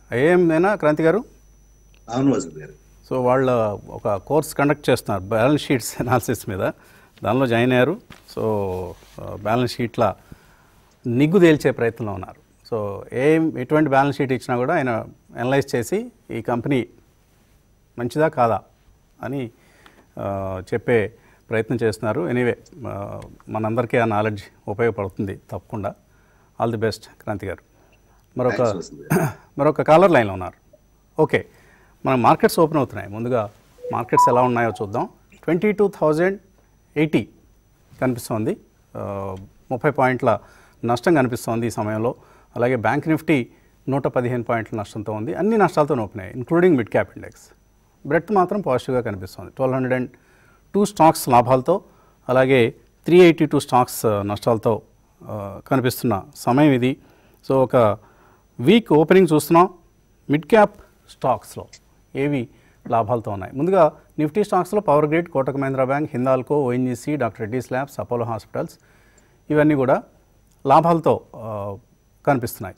ఐఏఎంఏనా క్రాంతి గారు అవును వసంత్ గారు సో వాళ్ళ ఒక కోర్స్ కండక్ట్ చేస్తున్నారు బ్యాలెన్స్ షీట్స్ అనాలిసిస్ మీద దానిలో జాయిన్ అయ్యారు సో బ్యాలెన్స్ షీట్ల నిగ్గు తేల్చే ప్రయత్నంలో ఉన్నారు సో ఏం ఎటువంటి బ్యాలెన్స్ షీట్ ఇచ్చినా కూడా ఆయన అనలైజ్ చేసి ఈ కంపెనీ మంచిదా కాదా అని ఆ, చెప్పే ప్రయత్నం చేస్తున్నారు ఎనీవే మనందరికీ ఆ నాలెడ్జ్ ఉపయోగపడుతుంది తప్పకుండా ఆల్ ది బెస్ట్ క్రాంతి గారు మరొక Thanks, వసంత్ మరొక కాలర్ లైన్లో ఉన్నారు ఓకే మన మార్కెట్స్ ఓపెన్ అవుతున్నాయి ముందుగా మార్కెట్స్ ఎలా ఉన్నాయో చూద్దాం ట్వంటీ టూ థౌజండ్ ఎయిటీ కనిపిస్తోంది ఆ, ముప్పై పాయింట్ల నష్టం కనిపిస్తోంది ఈ సమయంలో అలాగే బ్యాంక్ నిఫ్టీ నూట పదిహేను పాయింట్ల నష్టంతో ఉంది అన్ని నష్టాలతో ఓపెన్ అయ్యాయి including mid cap index breadth మాత్రం పాజిటివ్గా కనిపిస్తుంది twelve hundred and two stocks లాభాలతో అలాగే త్రీ ఎయిటీ టూ స్టాక్స్ ఆ, నష్టాలతో ఆ, కనిపిస్తున్న సమయం ఇది సో ఒక వీక్ ఓపెనింగ్ చూస్తున్నాం మిడ్ క్యాప్ స్టాక్స్లో ఏవి లాభాలతో ఉన్నాయి ముందుగా నిఫ్టీ స్టాక్స్లో power grid Kotak Mahindra bank Hindalco ONGC doctor Reddy's labs Apollo hospitals ఇవన్నీ కూడా లాభాలతో ఆ, కనిపిస్తున్నాయి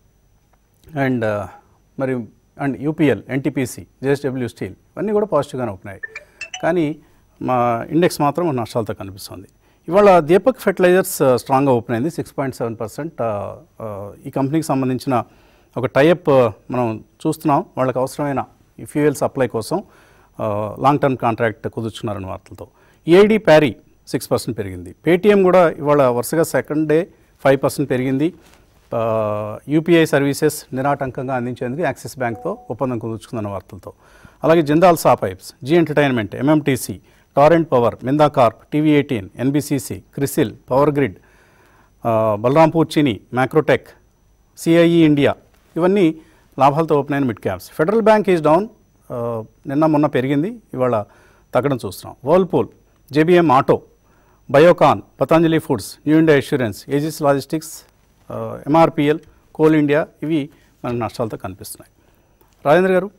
అండ్ ఆ, మరి and UPL NTPC JSW steel ఇవన్నీ కూడా పాజిటివ్గానే ఓపెనాయి కానీ మా ఇండెక్స్ మాత్రం నష్టాలతో కనిపిస్తుంది ఇవాళ దీపక్ ఫెర్టిలైజర్స్ ఆ, స్ట్రాంగ్గా ఓపెన్ అయింది సిక్స్ పాయింట్ సెవెన్ పర్సెంట్ ఈ కంపెనీకి సంబంధించిన ఒక టైఅప్ ఆ, మనం చూస్తున్నాం వాళ్ళకి అవసరమైన ఈ ఫ్యూయల్ సప్లై కోసం ఆ, లాంగ్ టర్మ్ కాంట్రాక్ట్ కుదుర్చున్నారని వార్తలతో ఈఐడి ప్యారీ సిక్స్ పర్సెంట్ పెరిగింది పేటీఎం కూడా ఇవాళ వరుసగా సెకండ్ డే ఫైవ్ పర్సెంట్ పెరిగింది ఆ, యూపీఐ సర్వీసెస్ నిరాటంకంగా అందించేందుకు యాక్సిస్ బ్యాంక్తో ఒప్పందం కుదుర్చుకుందన్న వార్తలతో అలాగే Jindal saw pipes Zee entertainment MMTC Torrent power Minda corp TV eighteen NBCC CRISIL power grid ఆ, Balrampur Chini Macrotech CIE India ఇవన్నీ లాభాలతో ఓపెన్ అయిన mid caps federal bank is down ఆ, నిన్న మొన్న పెరిగింది ఇవాళ తగ్గడం చూస్తున్నాం Whirlpool JBM auto Biocon Patanjali foods new India insurance Aegis logistics MRPL coal India ఇవి మనకు నష్టాలతో కనిపిస్తున్నాయి Rajendra garu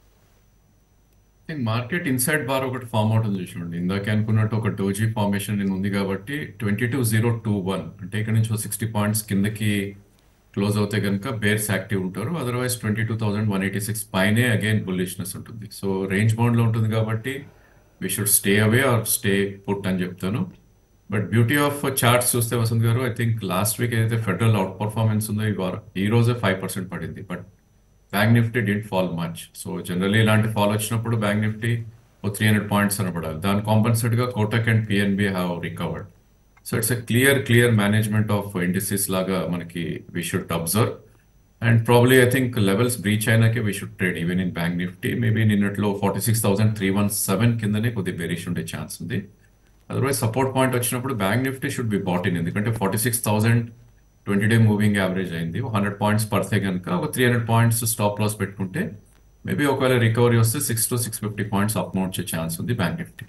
think market inside bar ఒకటి ఫామ్ అవుతుంది చూసుకోండి ఇందాక అనుకున్నట్టు ఒక డోజీ ఫార్మేషన్ నేను ఉంది కాబట్టి twenty two zero two one అంటే ఇక్కడ నుంచి ఒక సిక్స్టీ పాయింట్స్ కిందకి క్లోజ్ అవుతే కనుక బేర్స్ యాక్టివ్ ఉంటారు otherwise twenty two thousand one eighty six పైనే అగైన్ బుల్లిష్నెస్ ఉంటుంది సో రేంజ్ బౌండ్లో ఉంటుంది కాబట్టి we should stay away or stay put అని చెప్తాను బట్ బ్యూటీ ఆఫ్ చార్ట్స్ చూస్తే Vasant garu I think last week ఏదైతే ఫెడరల్ అవుట్ పర్ఫార్మెన్స్ ఉందో ఈ వారం ఈ రోజే ఫైవ్ పర్సెంట్ పడింది but bank Nifty didn't fall much so generally ఇలాంటి ఫాల్ వచ్చినప్పుడు బ్యాంక్ నిఫ్టీ ఓ త్రీ హండ్రెడ్ పాయింట్స్ అనపడాలి దాని కాంపన్సేట్ గా Kotak and PNB have recovered so it's a clear clear management of industries లాగా మనకి we should observe and probably I think levels breach అయినాకే we should trade even in bank Nifty maybe నిన్నట్లో forty six thousand three one seven కిందనే కొద్దిగా bearish ఉండే chance ఉంది otherwise support point వచ్చినప్పుడు bank Nifty should be bought in ఎందుకంటే forty six thousand twenty day moving average అయింది hundred points పడితే కనుక ఒక three hundred points stop loss పెట్టుకుంటే మేబీ ఒకవేళ రికవరీ వస్తే six to six fifty points up వచ్చే ఛాన్స్ ఉంది bank Nifty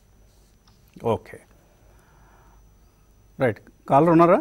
okay right caller ఉన్నారా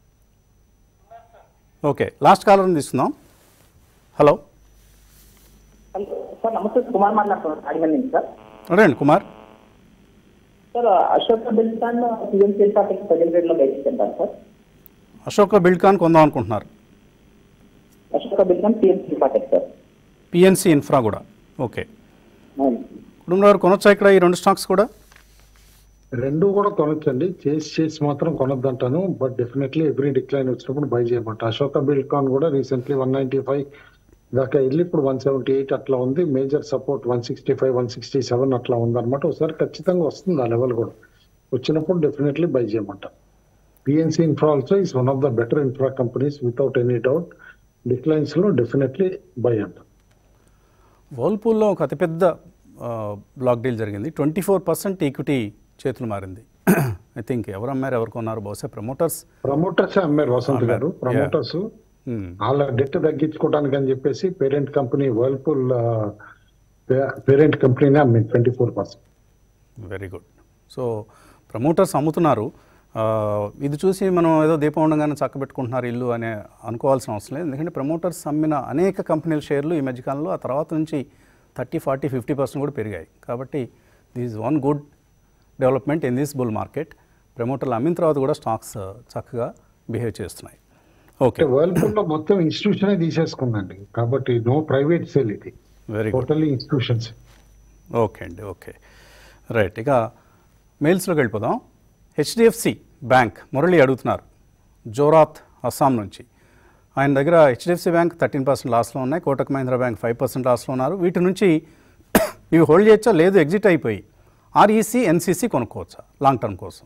ఓకే లాస్ట్ కాలర్ని తీసుకుందాం హలో హలో సార్ నమస్తే కుమార్ మాట్లాడుతున్నాను రాజమండ్రి నుంచి సార్ రండి కుమార్ సార్ అశోక్ బిల్సాన్ పిఎంసీ పార్టీకి ప్రజెంట్ రేట్లో బయటకు వెళ్తారు సార్ అశోక బిల్డ్కాన్ కొందాం అనుకుంటున్నారు అశోక్ బిల్సాన్ PMC party sir PNC infra కూడా ఓకే అవును. కుటుంబం గారు కొనొచ్చా ఇక్కడ ఈ రెండు స్టాక్స్ కూడా రెండు కూడా కొనొచ్చండి చేసి చేసి మాత్రం కొనొద్దంటాను బట్ డెఫినెట్లీ ఎవ్రీ డిక్లైన్ వచ్చినప్పుడు బై చేయమంట అశోక బిల్కాన్ కూడా రీసెంట్లీ వన్ నైన్టీ ఫైవ్ దాకా వెళ్ళి ఇప్పుడు వన్ సెవెంటీ ఎయిట్ అట్లా ఉంది major support one sixty five one sixty seven అట్లా ఉందన్నమాట ఒకసారి ఖచ్చితంగా వస్తుంది ఆ లెవెల్ కూడా వచ్చినప్పుడు డెఫినెట్లీ బై చేయమంట PNC infra also is one of the better infra companies without any doubt declines లో డెఫినెట్లీ బై అంట వర్ల్పూల్లో ఒక అతిపెద్ద ఆ, బ్లాక్ డీల్ జరిగింది ట్వంటీ ఫోర్ పర్సెంట్ ఈక్విటీ చేతులు మారింది ఐ థింక్ ఎవరు అమ్మారు ఎవరు కొన్నారు బహుశా ప్రమోటర్స్ ప్రమోటర్స్ అమ్మారు వసంత్ గారు అమ్మారు. ప్రమోటర్స్ వాళ్ళ డెట్ తగ్గించుకోవడానికి అని చెప్పేసి పేరెంట్ కంపెనీ వర్ల్పూల్ పేరెంట్ కంపెనీనే అమ్మింది twenty four percent very good so promoters అమ్ముతున్నారు ఆ, ఇది చూసి మనం ఏదో దీపం ఉండగానే చక్కబెట్టుకుంటున్నారు ఇల్లు అనే అనుకోవాల్సిన అవసరం లేదు ఎందుకంటే ప్రమోటర్స్ అమ్మిన అనేక కంపెనీల షేర్లు ఈ మధ్యకాలంలో ఆ తర్వాత నుంచి థర్టీ ఫార్టీ ఫిఫ్టీ పర్సెంట్ కూడా పెరిగాయి కాబట్టి this one good development in this bull market ప్రమోటర్లు అమ్మిన తర్వాత కూడా స్టాక్స్ చక్కగా బిహేవ్ చేస్తున్నాయి ఓకే వర్ల్పూల్ లో మొత్తం ఇన్స్టిట్యూషన్ తీసేసుకుందండి కాబట్టి నో ప్రైవేట్ సేల్ ఇది very good totally institutions okay అండి ఓకే రైట్ ఇక మెయిల్స్లోకి వెళ్ళిపోదాం హెచ్డిఎఫ్సి బ్యాంక్ మురళి అడుగుతున్నారు జోరాత్ అస్సాం నుంచి ఆయన దగ్గర హెచ్డిఎఫ్సి బ్యాంక్ థర్టీన్ పర్సెంట్ లాస్లో ఉన్నాయి Kotak Mahindra bank five percent లాస్లో ఉన్నారు వీటి నుంచి ఇవి హోల్డ్ చేయొచ్చా లేదు ఎగ్జిట్ అయిపోయి ఆర్ఈసీ ఎన్సీసీ కొనుక్కోవచ్చా లాంగ్ టర్మ్ కోసం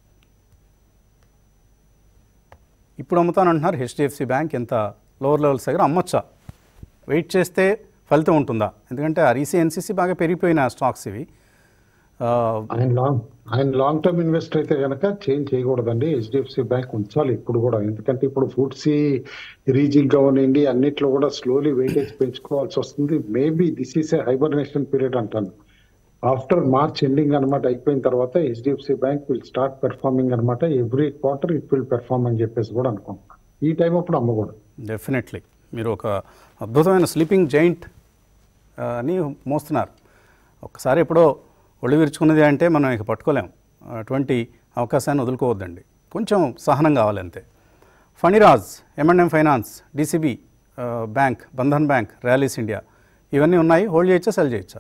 ఇప్పుడు అమ్ముతానంటున్నారు హెచ్డిఎఫ్సి బ్యాంక్ ఎంత లోవర్ లెవెల్స్ దగ్గర అమ్మొచ్చా వెయిట్ చేస్తే ఫలితం ఉంటుందా ఎందుకంటే ఆర్ఈసీ ఎన్సీసీ బాగా పెరిగిపోయిన స్టాక్స్ ఇవి ఆ, ఆయన లాంగ్ ఆయన లాంగ్ టర్మ్ ఇన్వెస్టర్ అయితే కనుక చేంజ్ చేయకూడదండి హెచ్డిఎఫ్సి బ్యాంక్ ఉంచాలి ఇప్పుడు కూడా ఎందుకంటే ఇప్పుడు ఫుడ్సీ రీజింగ్ కావనండి అన్నిట్లో కూడా స్లోలీ వెయిటేజ్ పెంచుకోవాల్సి వస్తుంది maybe this is a hibernation period అంటాను ఆఫ్టర్ మార్చ్ ఎండింగ్ అనమాట అయిపోయిన తర్వాత HDFC bank will start performing అనమాట every quarter it will perform అని చెప్పేసి కూడా అనుకుంటున్నాను ఈ టైం అప్పుడు అమ్మకూడదు డెఫినెట్లీ మీరు ఒక అద్భుతమైన స్లీపింగ్ జైంట్ అని మోస్తున్నారు ఒక్కసారి ఎప్పుడో ఒళ్ళు విరుచుకున్నది అంటే మనం ఇక పట్టుకోలేం అటువంటి అవకాశాన్ని వదులుకోవద్దండి కొంచెం సహనం కావాలి అంతే Phaniraj M and M finance DCB bank Bandhan bank Rallis India ఇవన్నీ ఉన్నాయి హోల్డ్ చేయొచ్చా సెల్ చేయొచ్చా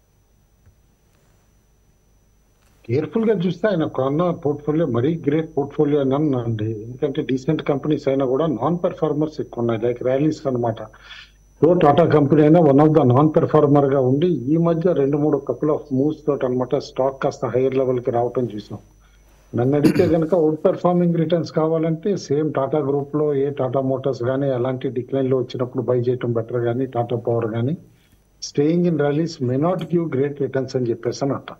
కేర్ఫుల్ గా చూస్తే ఆయన కొన్న పోర్ట్ఫోలియో మరీ గ్రేట్ పోర్ట్ఫోలియో అని అండి ఎందుకంటే డీసెంట్ కంపెనీస్ అయినా కూడా నాన్ పెర్ఫార్మర్స్ ఎక్కువ ఉన్నాయి లైక్ ర్యాలీస్ అనమాట సో టాటా కంపెనీ అయినా one of the non performer గా ఉండి ఈ మధ్య రెండు మూడు కపుల్ ఆఫ్ మూవ్స్ తోటి అనమాట స్టాక్ కాస్త హైయర్ లెవెల్ కి రావటం చూసాం నన్ను అడిగితే కనుక అవుట్ పెర్ఫార్మింగ్ రిటర్న్స్ కావాలంటే సేమ్ టాటా గ్రూప్ లో ఏ టాటా మోటార్స్ కానీ అలాంటి డిక్లైన్ లో వచ్చినప్పుడు బై చేయటం బెటర్ కానీ టాటా పవర్ కానీ staying in Rallis may not give great returns అని చెప్పేసి అని అంట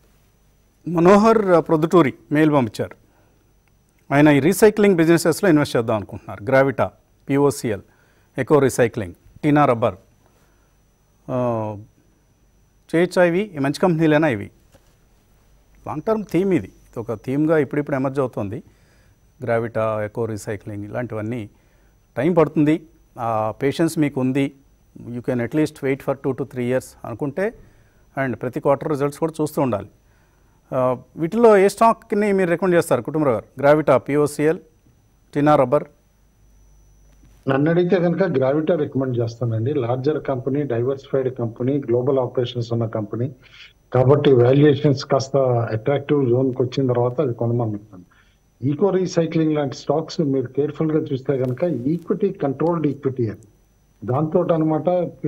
మనోహర్ ప్రొద్దుటూరి మెయిల్ పంపించారు ఆయన ఈ రీసైక్లింగ్ బిజినెసెస్లో ఇన్వెస్ట్ చేద్దాం అనుకుంటున్నారు Gravita POCL eco recycling Tinna rubber ఆ, చేయొచ్చా ఇవి ఈ మంచి కంపెనీలేనా ఇవి లాంగ్ టర్మ్ థీమ్ ఇది ఇది ఒక థీమ్గా ఇప్పుడిప్పుడు ఎమర్జ్ అవుతుంది గ్రావిటా ఎకో రీసైక్లింగ్ ఇలాంటివన్నీ టైం పడుతుంది ఆ పేషెన్స్ మీకు ఉంది you can at least wait for two to three years అనుకుంటే అండ్ ప్రతి క్వార్టర్ రిజల్ట్స్ కూడా చూస్తూ ఉండాలి ఆ, వీటిలో ఏ స్టాక్ని మీరు రికమెండ్ చేస్తారు కుటుంబరావు గారు గ్రావిటా పిఓసిఎల్ టినా రబ్బర్ నన్ను అడిగితే కనుక గ్రావిటా రికమెండ్ చేస్తానండి larger company diversified company global operations ఉన్న కంపెనీ కాబట్టి వాల్యుయేషన్స్ కాస్త అట్రాక్టివ్ జోన్కి వచ్చిన తర్వాత అది కొనమనుకుంటాను ఈకో రీసైక్లింగ్ లాంటి స్టాక్స్ మీరు కేర్ఫుల్ గా చూస్తే కనుక ఈక్విటీ కంట్రోల్డ్ ఈక్విటీ అది దాంతో అనమాట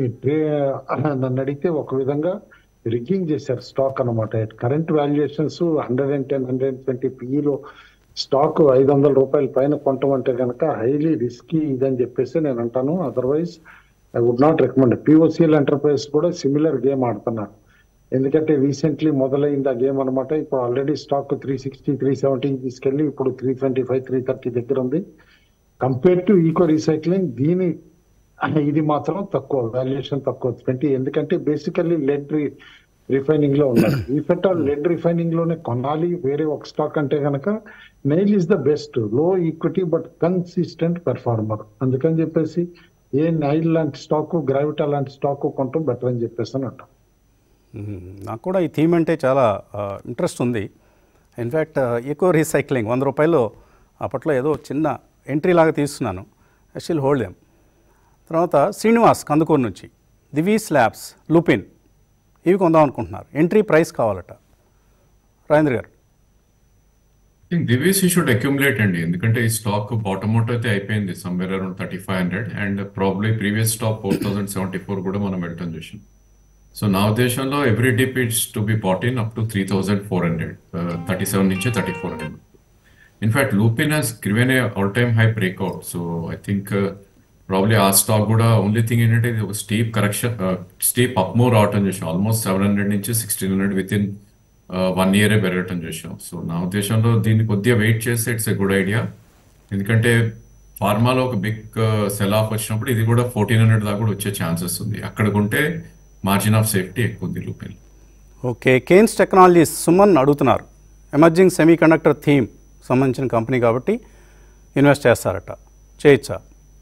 నన్ను అడిగితే ఒక విధంగా రిగ్గింగ్ చేశారు స్టాక్ అనమాట current valuations hundred and ten hundred and twenty పిఈలో స్టాక్ ఐదు వందల రూపాయల పైన కొంటామంటే కనుక హైలీ రిస్కీ ఇదని చెప్పేసి నేను అంటాను otherwise I would not recommend POCL enterprise కూడా సిమిలర్ గేమ్ ఆడుతున్నారు ఎందుకంటే రీసెంట్లీ మొదలైంది ఆ గేమ్ అనమాట ఇప్పుడు already stock three sixty three సెవెంటీకి తీసుకెళ్లి ఇప్పుడు three twenty five three thirty దగ్గర ఉంది కంపేర్ టు ఈకో రీసైక్లింగ్ దీని ఇది మాత్రం తక్కువ వాల్యుయేషన్ తక్కువ ట్వంటీ ఎందుకంటే బేసికల్లీ లెడ్ రిఫైనింగ్ లో ఉన్నారు ఇఫెక్ట్ లెడ్ రిఫైనింగ్ లోనే కొనాలి వేరే ఒక స్టాక్ అంటే కనుక నైల్ ఇస్ ద బెస్ట్ లో ఈక్విటీ బట్ కన్సిస్టెంట్ పెర్ఫార్మర్ అందుకని చెప్పేసి ఏ నైల్ లాంటి స్టాక్ గ్రావిటా లాంటి స్టాక్ కొంటాం బెటర్ అని చెప్పేసి అని అంటాం మ్మ్. నాకు కూడా ఈ థీమ్ అంటే చాలా ఇంట్రెస్ట్ ఉంది ఇన్ఫ్యాక్ట్ ఎకో రీసైక్లింగ్ వంద రూపాయలు అప్పట్లో ఏదో చిన్న ఎంట్రీ లాగా తీస్తున్నాను స్టిల్ హోల్డ్ దెమ్ తర్వాత శ్రీనివాస్ కందుకూరు నుంచి దివీ స్లాబ్స్ లుపిన్ ఇవి కొందాం అనుకుంటున్నారు ఎంట్రీ ప్రైస్ కావాలట Rajendra garu think Divi's you should accumulate అండి ఎందుకంటే ఈ స్టాక్ బాటమ్ అవుట్ అయితే అయిపోయింది somewhere around thirty five hundred and probably previous stock four thousand seventy four కూడా మనం వెళ్ళటం చూసాం సో నా ఉద్దేశంలో every dip it's to be bought in up to three thousand four hundred thirty seven నుంచి thirty four hundred in fact Lupin has given a all time high breakout so I think probably ఆ stock కూడా only thing ఏంటంటే ఇది ఒక steep correction steep up move రావటం చూసాం almost seven hundred నుంచి sixteen hundred within one ఇయరే పెరగటం చూసాం సో నా ఉద్దేశంలో దీన్ని కొద్దిగా వెయిట్ చేస్తే ఇట్స్ ఎ గుడ్ ఐడియా ఎందుకంటే ఫార్మాలో ఒక బిగ్ సెల్ ఆఫ్ వచ్చినప్పుడు ఇది కూడా ఫోర్టీన్ హండ్రెడ్ దాకా కూడా వచ్చే ఛాన్సెస్ ఉంది అక్కడ కొంటే మార్జిన్ ఆఫ్ సేఫ్టీ ఎక్కువ ఉంది Lupin okay Kaynes technologies Suman అడుగుతున్నారు ఎమర్జింగ్ సెమీ కండక్టర్ థీమ్ సంబంధించిన కంపెనీ కాబట్టి ఇన్వెస్ట్ చేస్తారట చేయొచ్చా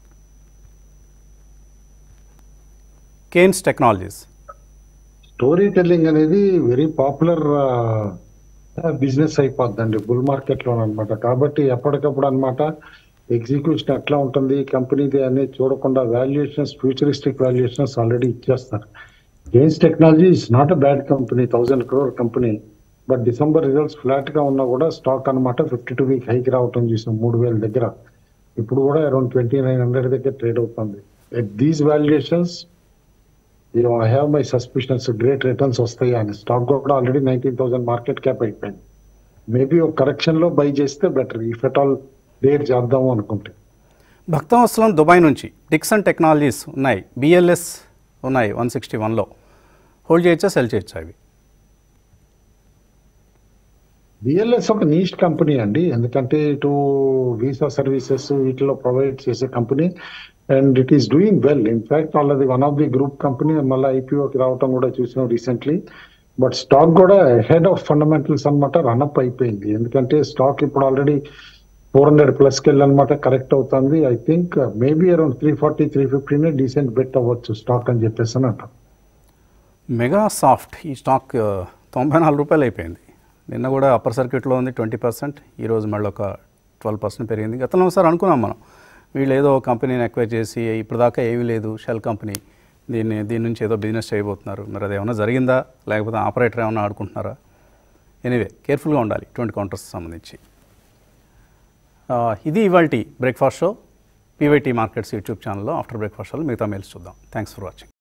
కేన్స్ టెక్నాలజీస్ స్టోరీ టెల్లింగ్ అనేది వెరీ పాపులర్ బిజినెస్ అయిపోద్దండి బుల్ మార్కెట్ లో అనమాట కాబట్టి ఎప్పటికప్పుడు అనమాట ఎగ్జిక్యూషన్ ఎట్లా ఉంటుంది కంపెనీది అనేది చూడకుండా వాల్యుయేషన్స్ ఫ్యూచరిస్టిక్ వాల్యుయేషన్స్ ఆల్రెడీ ఇచ్చేస్తారు gains technology is not a bad company thousand crore company but December results flat గా ఉన్నా కూడా స్టాక్ అన్నమాట ఫిఫ్టీ టూ వీక్ హైక్ రావటం చూసాం మూడు వేల దగ్గర ఇప్పుడు కూడా అరౌండ్ ట్వంటీ నైన్ హండ్రెడ్ దగ్గర ట్రేడ్ అవుతుంది at these valuations I have my suspicions great returns వస్తాయి అని స్టాక్ కూడా already nineteen thousand market cap అయిపోయింది మేబీ ఒక కరెక్షన్ లో బై చేస్తే better if at all dare చేద్దాము అనుకుంటే భక్తవత్సలం దుబాయ్ నుంచి డిక్సన్ టెక్నాలజీస్ ఉన్నాయి బిఎల్ఎస్ ఉన్నాయి వన్ సిక్స్టీ వన్లో హోల్డ్ చేయొచ్చా సెల్ చేయొచ్చా అవి బిఎల్ఎస్ ఒక నీస్ట్ కంపెనీ అండి ఎందుకంటే ఇటు వీసా సర్వీసెస్ వీటిలో ప్రొవైడ్ చేసే company and it is doing well in fact వాళ్ళది one of the group company మళ్ళీ ఐపీఓకి రావటం కూడా చూసాం రీసెంట్లీ బట్ స్టాక్ కూడా హెడ్ ఆఫ్ ఫండమెంటల్స్ అనమాట రన్అప్ అయిపోయింది ఎందుకంటే స్టాక్ ఇప్పుడు ఆల్రెడీ ఫోర్ హండ్రెడ్ ప్లస్కి వెళ్ళనమాట కరెక్ట్ అవుతుంది I think maybe around three forty three ఫిఫ్టీనే డీసెంట్ బెట్ అవ్వచ్చు స్టాక్ అని చెప్పేసి అని అంటాం మెగా సాఫ్ట్ ఈ స్టాక్ ఆ, తొంభై నాలుగు రూపాయలు అయిపోయింది నిన్న కూడా అప్పర్ సర్క్యూట్లో ఉంది ట్వంటీ పర్సెంట్ ఈరోజు మళ్ళీ ఒక ట్వెల్వ్ పర్సెంట్ పెరిగింది గతంలో ఒకసారి అనుకున్నాం మనం వీళ్ళు ఏదో కంపెనీని ఎక్వైర్ చేసి ఇప్పుడు దాకా ఏమీ లేదు షెల్ కంపెనీ దీన్ని దీని నుంచి ఏదో బిజినెస్ చేయబోతున్నారు మరి అది ఏమైనా జరిగిందా లేకపోతే ఆపరేటర్ ఏమైనా ఆడుకుంటున్నారా ఎనీవే కేర్ఫుల్గా ఉండాలి ఇటువంటి కౌంటర్స్ సంబంధించి ఆ, ఇది ఇవాళ breakfast show PYT markets YouTube ఛానల్లో ఆఫ్టర్ బ్రేక్ఫాస్ట్ షోలో మిగతా మెయిల్స్ చూద్దాం థ్యాంక్స్ ఫర్ వాచింగ్